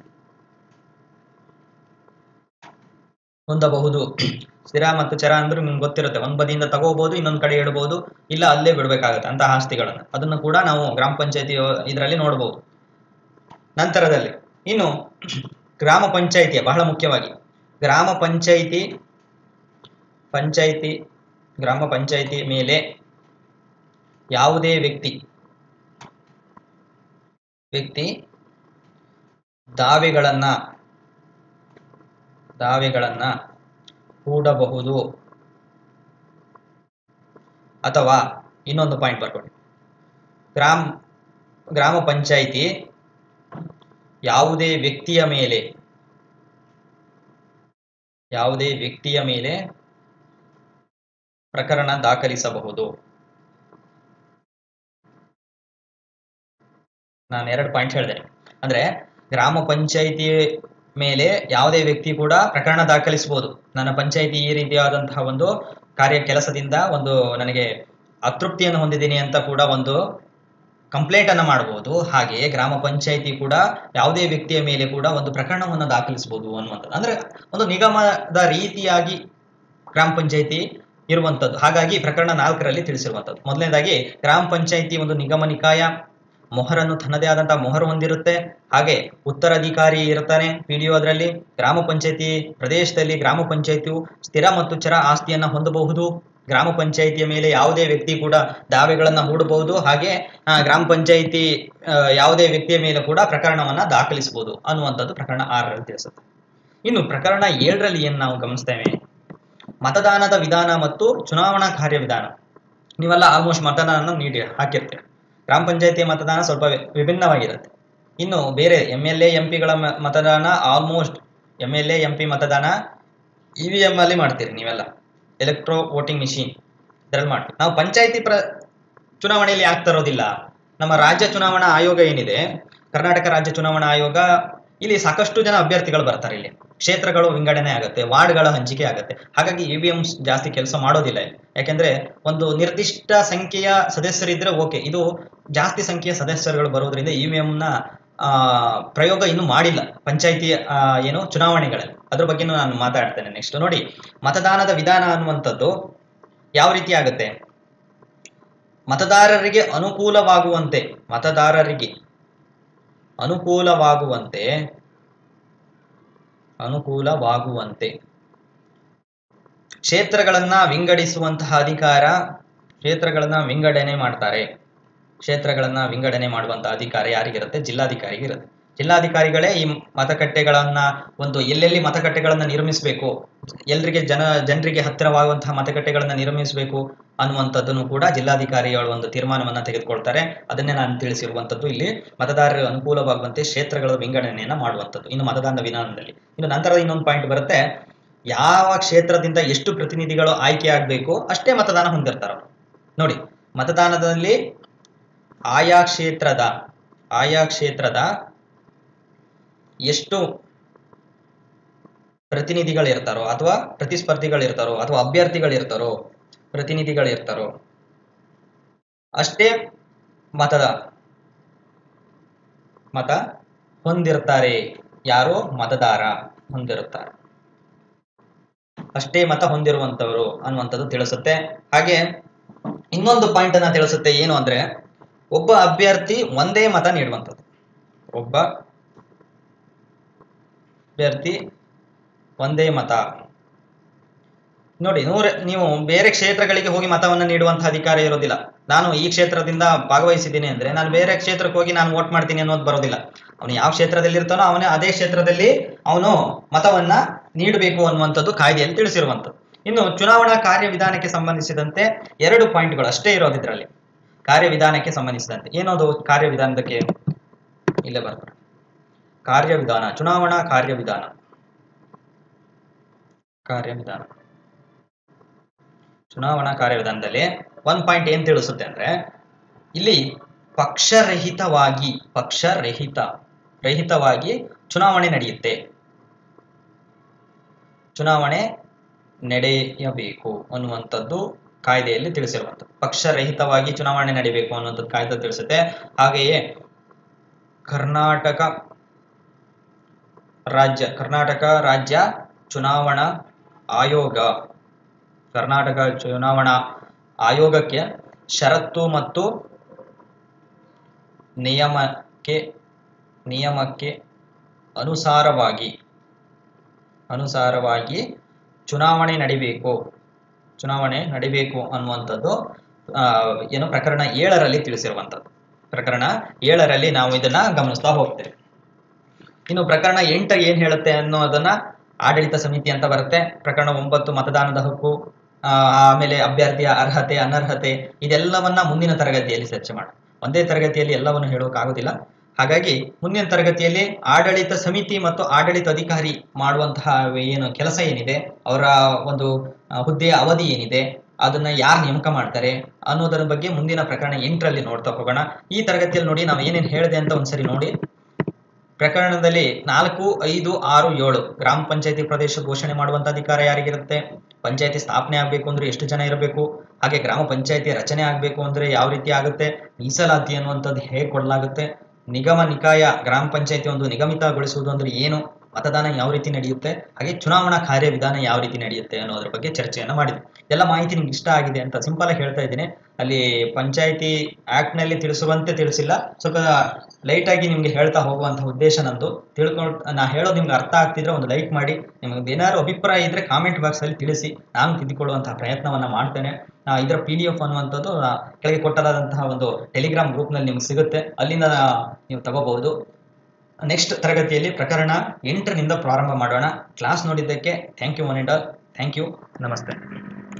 ಹೊಂದಬಹುದು ಸ್ಥಿರ ಮತ್ತು ಚರ ಅಂದ್ರೆ ನಿಮ್ಗೆ ಗೊತ್ತಿರುತ್ತೆ ಒಂದ್ ಬದಿಯಿಂದ ತಗೋಬಹುದು ಇನ್ನೊಂದ್ ಕಡೆ ಇಡಬಹುದು ಇಲ್ಲ ಅಲ್ಲೇ ಬಿಡ್ಬೇಕಾಗತ್ತೆ ಅಂತಹ ಆಸ್ತಿಗಳನ್ನ ಅದನ್ನು ಕೂಡ ನಾವು ಗ್ರಾಮ ಪಂಚಾಯತಿ ಇದರಲ್ಲಿ ನೋಡಬಹುದು ನಂತರದಲ್ಲಿ ಇನ್ನು ಗ್ರಾಮ ಪಂಚಾಯಿತಿಯ ಬಹಳ ಮುಖ್ಯವಾಗಿ ಗ್ರಾಮ ಪಂಚಾಯಿತಿ ಪಂಚಾಯಿತಿ ಗ್ರಾಮ ಪಂಚಾಯಿತಿ ಮೇಲೆ ಯಾವುದೇ ವ್ಯಕ್ತಿ ವ್ಯಕ್ತಿ ದಾವೆಗಳನ್ನ ದಾವೆಗಳನ್ನ ಹೂಡಬಹುದು ಅಥವಾ ಇನ್ನೊಂದು ಪಾಯಿಂಟ್ ಬರ್ಕೊಳ್ಳಿ ಗ್ರಾಮ ಗ್ರಾಮ ಪಂಚಾಯಿತಿ ಯಾವುದೇ ವ್ಯಕ್ತಿಯ ಮೇಲೆ ಯಾವುದೇ ವ್ಯಕ್ತಿಯ ಮೇಲೆ ಪ್ರಕರಣ ದಾಖಲಿಸಬಹುದು ನಾನು ಎರಡು ಪಾಯಿಂಟ್ ಹೇಳಿದೆ ಅಂದ್ರೆ ಗ್ರಾಮ ಪಂಚಾಯಿತಿ ಮೇಲೆ ಯಾವುದೇ ವ್ಯಕ್ತಿ ಕೂಡ ಪ್ರಕರಣ ದಾಖಲಿಸಬಹುದು ನನ್ನ ಪಂಚಾಯಿತಿ ಈ ರೀತಿಯಾದಂತಹ ಒಂದು ಕಾರ್ಯ ಕೆಲಸದಿಂದ ಒಂದು ನನಗೆ ಅತೃಪ್ತಿಯನ್ನು ಹೊಂದಿದ್ದೀನಿ ಅಂತ ಕೂಡ ಒಂದು ಕಂಪ್ಲೇಂಟ್ ಅನ್ನ ಮಾಡಬಹುದು ಹಾಗೆಯೇ ಗ್ರಾಮ ಪಂಚಾಯಿತಿ ಕೂಡ ಯಾವುದೇ ವ್ಯಕ್ತಿಯ ಮೇಲೆ ಕೂಡ ಒಂದು ಪ್ರಕರಣವನ್ನು ದಾಖಲಿಸಬಹುದು ಅನ್ನುವಂಥದ್ದು ಅಂದ್ರೆ ಒಂದು ನಿಗಮದ ರೀತಿಯಾಗಿ ಗ್ರಾಮ ಪಂಚಾಯಿತಿ ಇರುವಂತದ್ದು ಹಾಗಾಗಿ ಪ್ರಕರಣ ನಾಲ್ಕರಲ್ಲಿ ತಿಳಿಸಿರುವಂತದ್ದು ಮೊದಲನೇದಾಗಿ ಗ್ರಾಮ ಪಂಚಾಯಿತಿ ಒಂದು ನಿಗಮ ನಿಕಾಯ ಮೊಹರನ್ನು ತನ್ನದೇ ಆದಂತಹ ಮೊಹರು ಹೊಂದಿರುತ್ತೆ ಹಾಗೆ ಉತ್ತರಾಧಿಕಾರಿ ಇರ್ತಾನೆ ಪಿ ಡಿ ಅದರಲ್ಲಿ ಗ್ರಾಮ ಪಂಚಾಯಿತಿ ಪ್ರದೇಶದಲ್ಲಿ ಗ್ರಾಮ ಪಂಚಾಯಿತಿಯು ಸ್ಥಿರ ಮತ್ತು ಚರ ಆಸ್ತಿಯನ್ನ ಹೊಂದಬಹುದು ಗ್ರಾಮ ಪಂಚಾಯಿತಿಯ ಮೇಲೆ ಯಾವುದೇ ವ್ಯಕ್ತಿ ಕೂಡ ದಾವೆಗಳನ್ನ ಹೂಡಬಹುದು ಹಾಗೆ ಆ, ಗ್ರಾಮ ಪಂಚಾಯಿತಿ ಆ, ಯಾವುದೇ ವ್ಯಕ್ತಿಯ ಮೇಲೆ ಕೂಡ ಪ್ರಕರಣವನ್ನ ದಾಖಲಿಸಬಹುದು ಅನ್ನುವಂಥದ್ದು ಪ್ರಕರಣ ಆರರಲ್ಲಿ ತಿಳಿಸುತ್ತೆ ಇನ್ನು ಪ್ರಕರಣ ಏಳರಲ್ಲಿ ಏನ್ ನಾವು ಗಮನಿಸ್ತೇವೆ ಮತದಾನದ ವಿಧಾನ ಮತ್ತು ಚುನಾವಣಾ ಕಾರ್ಯವಿಧಾನ ನೀವೆಲ್ಲ ಆಲ್ಮೋಸ್ಟ್ ಮತದಾನ ನೀಡಿ ಹಾಕಿರ್ತೀರಿ ಗ್ರಾಮ ಪಂಚಾಯತಿ ಮತದಾನ ಸ್ವಲ್ಪ ವಿ- ವಿಭಿನ್ನವಾಗಿರುತ್ತೆ ಇನ್ನು ಬೇರೆ ಎಮ್ ಎಲ್ ಎ ಎಂ ಪಿಗಳ ಮತದಾನ almost M L A M P ಮತದಾನ ಇ ವಿ ಎಂ ಅಲ್ಲಿ ಮಾಡ್ತೀರಿ ನೀವೆಲ್ಲ ಎಲೆಕ್ಟ್ರೋ ವೋಟಿಂಗ್ ಮಿಷಿನ್ ಇದರಲ್ಲಿ ಮಾಡ್ತೀವಿ ನಾವು ಪಂಚಾಯತಿ ಪ್ರ ಚುನಾವಣೆಯಲ್ಲಿ ಯಾಕೆ ತರೋದಿಲ್ಲ ನಮ್ಮ ರಾಜ್ಯ ಚುನಾವಣಾ ಆಯೋಗ ಏನಿದೆ ಕರ್ನಾಟಕ ರಾಜ್ಯ ಚುನಾವಣಾ ಆಯೋಗ ಇಲ್ಲಿ ಸಾಕಷ್ಟು ಜನ ಅಭ್ಯರ್ಥಿಗಳು ಬರ್ತಾರೆ ಇಲ್ಲಿ ಕ್ಷೇತ್ರಗಳು ವಿಂಗಡಣೆ ಆಗುತ್ತೆ ವಾರ್ಡ್ಗಳ ಹಂಚಿಕೆ ಆಗುತ್ತೆ ಹಾಗಾಗಿ ಇ ವಿ ಎಂ ಜಾಸ್ತಿ ಕೆಲಸ ಮಾಡೋದಿಲ್ಲ ಇಲ್ಲಿ ಯಾಕೆಂದ್ರೆ ಒಂದು ನಿರ್ದಿಷ್ಟ ಸಂಖ್ಯೆಯ ಸದಸ್ಯರಿದ್ರೆ ಓಕೆ ಇದು ಜಾಸ್ತಿ ಸಂಖ್ಯೆಯ ಸದಸ್ಯರುಗಳು ಬರೋದ್ರಿಂದ ಇ ವಿ ನ ಆ, ಪ್ರಯೋಗ ಇನ್ನೂ ಮಾಡಿಲ್ಲ ಪಂಚಾಯಿತಿ ಏನು ಚುನಾವಣೆಗಳಲ್ಲಿ ಅದ್ರ ಬಗ್ಗೆ ನಾನು ಮಾತಾಡ್ತೇನೆ ನೆಕ್ಸ್ಟ್ ನೋಡಿ ಮತದಾನದ ವಿಧಾನ ಅನ್ನುವಂಥದ್ದು ಯಾವ ರೀತಿ ಆಗುತ್ತೆ ಮತದಾರರಿಗೆ ಅನುಕೂಲವಾಗುವಂತೆ ಮತದಾರರಿಗೆ ಅನುಕೂಲವಾಗುವಂತೆ ಅನುಕೂಲವಾಗುವಂತೆ ಕ್ಷೇತ್ರಗಳನ್ನ ವಿಂಗಡಿಸುವಂತಹ ಅಧಿಕಾರ ಕ್ಷೇತ್ರಗಳನ್ನ ವಿಂಗಡಣೆ ಮಾಡ್ತಾರೆ ಕ್ಷೇತ್ರಗಳನ್ನ ವಿಂಗಡಣೆ ಮಾಡುವಂತಹ ಅಧಿಕಾರ ಯಾರಿಗಿರುತ್ತೆ ಜಿಲ್ಲಾಧಿಕಾರಿಗಿರುತ್ತೆ ಜಿಲ್ಲಾಧಿಕಾರಿಗಳೇ ಈ ಮತಗಟ್ಟೆಗಳನ್ನ ಒಂದು ಎಲ್ಲೆಲ್ಲಿ ಮತಗಟ್ಟೆಗಳನ್ನ ನಿರ್ಮಿಸಬೇಕು ಎಲ್ರಿಗೆ ಜನ ಜನರಿಗೆ ಹತ್ತಿರವಾಗುವಂತಹ ಮತಗಟ್ಟೆಗಳನ್ನ ನಿರ್ಮಿಸಬೇಕು ಅನ್ನುವಂಥದ್ದನ್ನು ಕೂಡ ಜಿಲ್ಲಾಧಿಕಾರಿಗಳು ಒಂದು ತೀರ್ಮಾನವನ್ನ ತೆಗೆದುಕೊಳ್ತಾರೆ ಅದನ್ನೇ ನಾನು ತಿಳಿಸಿರುವಂತದ್ದು ಇಲ್ಲಿ ಮತದಾರರಿಗೆ ಅನುಕೂಲವಾಗುವಂತೆ ಕ್ಷೇತ್ರಗಳ ವಿಂಗಡಣೆಯನ್ನ ಮಾಡುವಂಥದ್ದು ಇನ್ನು ಮತದಾನದ ವಿಧಾನದಲ್ಲಿ ಇನ್ನು ನಂತರದ ಇನ್ನೊಂದು ಪಾಯಿಂಟ್ ಬರುತ್ತೆ ಯಾವ ಕ್ಷೇತ್ರದಿಂದ ಎಷ್ಟು ಪ್ರತಿನಿಧಿಗಳು ಆಯ್ಕೆ ಆಗಬೇಕು ಅಷ್ಟೇ ಮತದಾನ ಹೊಂದಿರ್ತಾರೆ ಅವರು ನೋಡಿ ಮತದಾನದಲ್ಲಿ ಆಯಾ ಕ್ಷೇತ್ರದ ಆಯಾ ಕ್ಷೇತ್ರದ ಎಷ್ಟು ಪ್ರತಿನಿಧಿಗಳಿರ್ತಾರೋ ಅಥವಾ ಪ್ರತಿಸ್ಪರ್ಧಿಗಳಿರ್ತಾರೋ ಅಥವಾ ಅಭ್ಯರ್ಥಿಗಳಿರ್ತಾರೋ ಪ್ರತಿನಿಧಿಗಳಿರ್ತಾರೋ ಅಷ್ಟೇ ಮತದ ಮತ ಹೊಂದಿರ್ತಾರೆ ಯಾರು ಮತದಾರ ಹೊಂದಿರುತ್ತಾರೆ ಅಷ್ಟೇ ಮತ ಹೊಂದಿರುವಂತವರು ಅನ್ನುವಂಥದ್ದು ತಿಳಿಸುತ್ತೆ ಹಾಗೆ ಇನ್ನೊಂದು ಪಾಯಿಂಟ್ ಅನ್ನ ತಿಳಿಸುತ್ತೆ ಏನು ಅಂದ್ರೆ ಒಬ್ಬ ಅಭ್ಯರ್ಥಿ ಒಂದೇ ಮತ ನೀಡುವಂಥದ್ದು ಒಬ್ಬ ಅಭ್ಯರ್ಥಿ ಒಂದೇ ಮತ ನೋಡಿ ನೂರ ನೀವು ಬೇರೆ ಕ್ಷೇತ್ರಗಳಿಗೆ ಹೋಗಿ ಮತವನ್ನು ನೀಡುವಂತಹ ಅಧಿಕಾರ ಇರೋದಿಲ್ಲ ನಾನು ಈ ಕ್ಷೇತ್ರದಿಂದ ಭಾಗವಹಿಸಿದ್ದೀನಿ ಅಂದ್ರೆ ನಾನು ಬೇರೆ ಕ್ಷೇತ್ರಕ್ಕೆ ಹೋಗಿ ನಾನು ವೋಟ್ ಮಾಡ್ತೀನಿ ಅನ್ನೋದು ಬರೋದಿಲ್ಲ ಅವನು ಯಾವ ಕ್ಷೇತ್ರದಲ್ಲಿ ಇರ್ತಾನೋ ಅವನೇ ಅದೇ ಕ್ಷೇತ್ರದಲ್ಲಿ ಅವನು ಮತವನ್ನ ನೀಡಬೇಕು ಅನ್ನುವಂಥದ್ದು ಕಾಯ್ದೆಯಲ್ಲಿ ತಿಳಿಸಿರುವಂಥದ್ದು ಇನ್ನು ಚುನಾವಣಾ ಕಾರ್ಯವಿಧಾನಕ್ಕೆ ಸಂಬಂಧಿಸಿದಂತೆ ಎರಡು ಪಾಯಿಂಟ್ಗಳು ಅಷ್ಟೇ ಇರೋದು ಇದರಲ್ಲಿ ಕಾರ್ಯವಿಧಾನಕ್ಕೆ ಸಂಬಂಧಿಸಿದಂತೆ ಏನದು ಕಾರ್ಯವಿಧಾನದಕ್ಕೆ ಇಲ್ಲೇ ಬರ್ತಾರೆ ಕಾರ್ಯವಿಧಾನ ಚುನಾವಣಾ ಕಾರ್ಯವಿಧಾನ ಕಾರ್ಯವಿಧಾನ ಚುನಾವಣಾ ಕಾರ್ಯವಿಧಾನದಲ್ಲಿ ಒಂದ್ ಪಾಯಿಂಟ್ ಏನ್ ತಿಳಿಸುತ್ತೆ ಅಂದ್ರೆ ಇಲ್ಲಿ ಪಕ್ಷರಹಿತವಾಗಿ ಪಕ್ಷರಹಿತ ರಹಿತವಾಗಿ ಚುನಾವಣೆ ನಡೆಯುತ್ತೆ ಚುನಾವಣೆ ನಡೆಯಬೇಕು ಅನ್ನುವಂಥದ್ದು ಕಾಯ್ದೆಯಲ್ಲಿ ತಿಳಿಸಿರುವಂಥದ್ದು ಪಕ್ಷರಹಿತವಾಗಿ ಚುನಾವಣೆ ನಡೀಬೇಕು ಅನ್ನುವಂಥದ್ದು ಕಾಯ್ದೆ ತಿಳಿಸುತ್ತೆ ಹಾಗೆಯೇ ಕರ್ನಾಟಕ ರಾಜ್ಯ ಕರ್ನಾಟಕ ರಾಜ್ಯ ಚುನಾವಣಾ ಆಯೋಗ ಕರ್ನಾಟಕ ಚುನಾವಣಾ ಆಯೋಗಕ್ಕೆ ಷರತ್ತು ಮತ್ತು ನಿಯಮಕ್ಕೆ ನಿಯಮಕ್ಕೆ ಅನುಸಾರವಾಗಿ ಅನುಸಾರವಾಗಿ ಚುನಾವಣೆ ನಡಿಬೇಕು ಚುನಾವಣೆ ನಡಿಬೇಕು ಅನ್ನುವಂಥದ್ದು ಆ, ಏನು ಪ್ರಕರಣ ಏಳರಲ್ಲಿ ತಿಳಿಸಿರುವಂಥದ್ದು ಪ್ರಕರಣ ಏಳರಲ್ಲಿ ನಾವು ಇದನ್ನ ಗಮನಿಸ್ತಾ ಹೋಗ್ತೇವೆ ಇನ್ನು ಪ್ರಕರಣ ಎಂಟ ಏನ್ ಹೇಳುತ್ತೆ ಅನ್ನೋದನ್ನ ಆಡಳಿತ ಸಮಿತಿ ಅಂತ ಬರುತ್ತೆ ಪ್ರಕರಣ ಒಂಬತ್ತು ಮತದಾನದ ಹಕ್ಕು ಆ, ಆಮೇಲೆ ಅಭ್ಯರ್ಥಿಯ ಅರ್ಹತೆ ಅನರ್ಹತೆ ಇದೆಲ್ಲವನ್ನ ಮುಂದಿನ ತರಗತಿಯಲ್ಲಿ ಚರ್ಚೆ ಮಾಡ ಒಂದೇ ತರಗತಿಯಲ್ಲಿ ಎಲ್ಲವನ್ನು ಹೇಳೋಕ್ಕಾಗೋದಿಲ್ಲ ಹಾಗಾಗಿ ಮುಂದಿನ ತರಗತಿಯಲ್ಲಿ ಆಡಳಿತ ಸಮಿತಿ ಮತ್ತು ಆಡಳಿತ ಅಧಿಕಾರಿ ಮಾಡುವಂತಹ ಏನು ಕೆಲಸ ಏನಿದೆ ಅವರ ಒಂದು ಆ, ಹುದ್ದೆಯ ಅವಧಿ ಏನಿದೆ ಅದನ್ನ ಯಾರು ನೇಮಕ ಮಾಡ್ತಾರೆ ಅನ್ನೋದರ ಬಗ್ಗೆ ಮುಂದಿನ ಪ್ರಕರಣ ಎಂಟರಲ್ಲಿ ನೋಡ್ತಾ ಹೋಗೋಣ ಈ ತರಗತಿಯಲ್ಲಿ ನೋಡಿ ನಾವು ಏನೇನು ಹೇಳಿದೆ ಅಂತ ಒಂದ್ಸರಿ ನೋಡಿ ಪ್ರಕರಣದಲ್ಲಿ ನಾಲ್ಕು ಐದು ಆರು ಏಳು ಗ್ರಾಮ ಪಂಚಾಯತಿ ಪ್ರದೇಶ ಘೋಷಣೆ ಮಾಡುವಂತ ಅಧಿಕಾರ ಯಾರಿಗಿರುತ್ತೆ ಪಂಚಾಯತಿ ಸ್ಥಾಪನೆ ಆಗ್ಬೇಕು ಅಂದ್ರೆ ಎಷ್ಟು ಜನ ಇರಬೇಕು ಹಾಗೆ ಗ್ರಾಮ ಪಂಚಾಯತಿ ರಚನೆ ಆಗ್ಬೇಕು ಅಂದ್ರೆ ಯಾವ ರೀತಿ ಆಗುತ್ತೆ ಮೀಸಲಾತಿ ಅನ್ನುವಂಥದ್ದು ಹೇಗೆ ಕೊಡಲಾಗುತ್ತೆ ನಿಗಮ ನಿಕಾಯ ಗ್ರಾಮ ಪಂಚಾಯತಿ ಒಂದು ನಿಗಮಿತಗೊಳಿಸುವುದು ಅಂದ್ರೆ ಏನು ಮತದಾನ ಯಾವ ರೀತಿ ನಡೆಯುತ್ತೆ ಹಾಗೆ ಚುನಾವಣಾ ಕಾರ್ಯವಿಧಾನ ಯಾವ ರೀತಿ ನಡೆಯುತ್ತೆ ಅನ್ನೋದ್ರ ಬಗ್ಗೆ ಚರ್ಚೆಯನ್ನ ಮಾಡಿದ್ವಿ ಎಲ್ಲ ಮಾಹಿತಿ ನಿಮ್ಗೆ ಇಷ್ಟ ಆಗಿದೆ ಅಂತ ಸಿಂಪಲ್ ಆಗಿ ಹೇಳ್ತಾ ಇದ್ದೀನಿ ಅಲ್ಲಿ ಪಂಚಾಯತಿ ಆಕ್ಟ್ ನಲ್ಲಿ ತಿಳಿಸುವಂತೆ ತಿಳಿಸಿಲ್ಲ ಸ್ವಲ್ಪ ಲೈಟ್ ಆಗಿ ನಿಮ್ಗೆ ಹೇಳ್ತಾ ಹೋಗುವಂತ ಉದ್ದೇಶ ನಂದು ತಿಳ್ಕೊಂಡು ನಾ ಹೇಳೋದು ನಿಮ್ಗೆ ಅರ್ಥ ಆಗ್ತಿದ್ರೆ ಒಂದು ಲೈಕ್ ಮಾಡಿ ನಿಮ್ಗೆ ಏನಾದ್ರು ಅಭಿಪ್ರಾಯ ಇದ್ರೆ ಕಾಮೆಂಟ್ ಬಾಕ್ಸ್ ಅಲ್ಲಿ ತಿಳಿಸಿ ನಾನು ತಿದ್ದುಕೊಳ್ಳುವಂತಹ ಪ್ರಯತ್ನವನ್ನ ಮಾಡ್ತೇನೆ ಆ, ಇದರ ಪಿ ಡಿ ಎಫ್ ಅನ್ನುವಂಥದ್ದು ಆ, ಕೆಳಗೆ ಕೊಟ್ಟಲಾದಂತಹ ಒಂದು ಟೆಲಿಗ್ರಾಮ್ ಗ್ರೂಪ್ನಲ್ಲಿ ನಿಮ್ಗೆ ಸಿಗುತ್ತೆ ಅಲ್ಲಿಂದ ನೀವು ತಗೋಬಹುದು ನೆಕ್ಸ್ಟ್ ತರಗತಿಯಲ್ಲಿ ಪ್ರಕರಣ ಎಂಟರಿಂದ ಪ್ರಾರಂಭ ಮಾಡೋಣ ಕ್ಲಾಸ್ ನೋಡಿದ್ದಕ್ಕೆ thank you one thank you ನಮಸ್ತೆ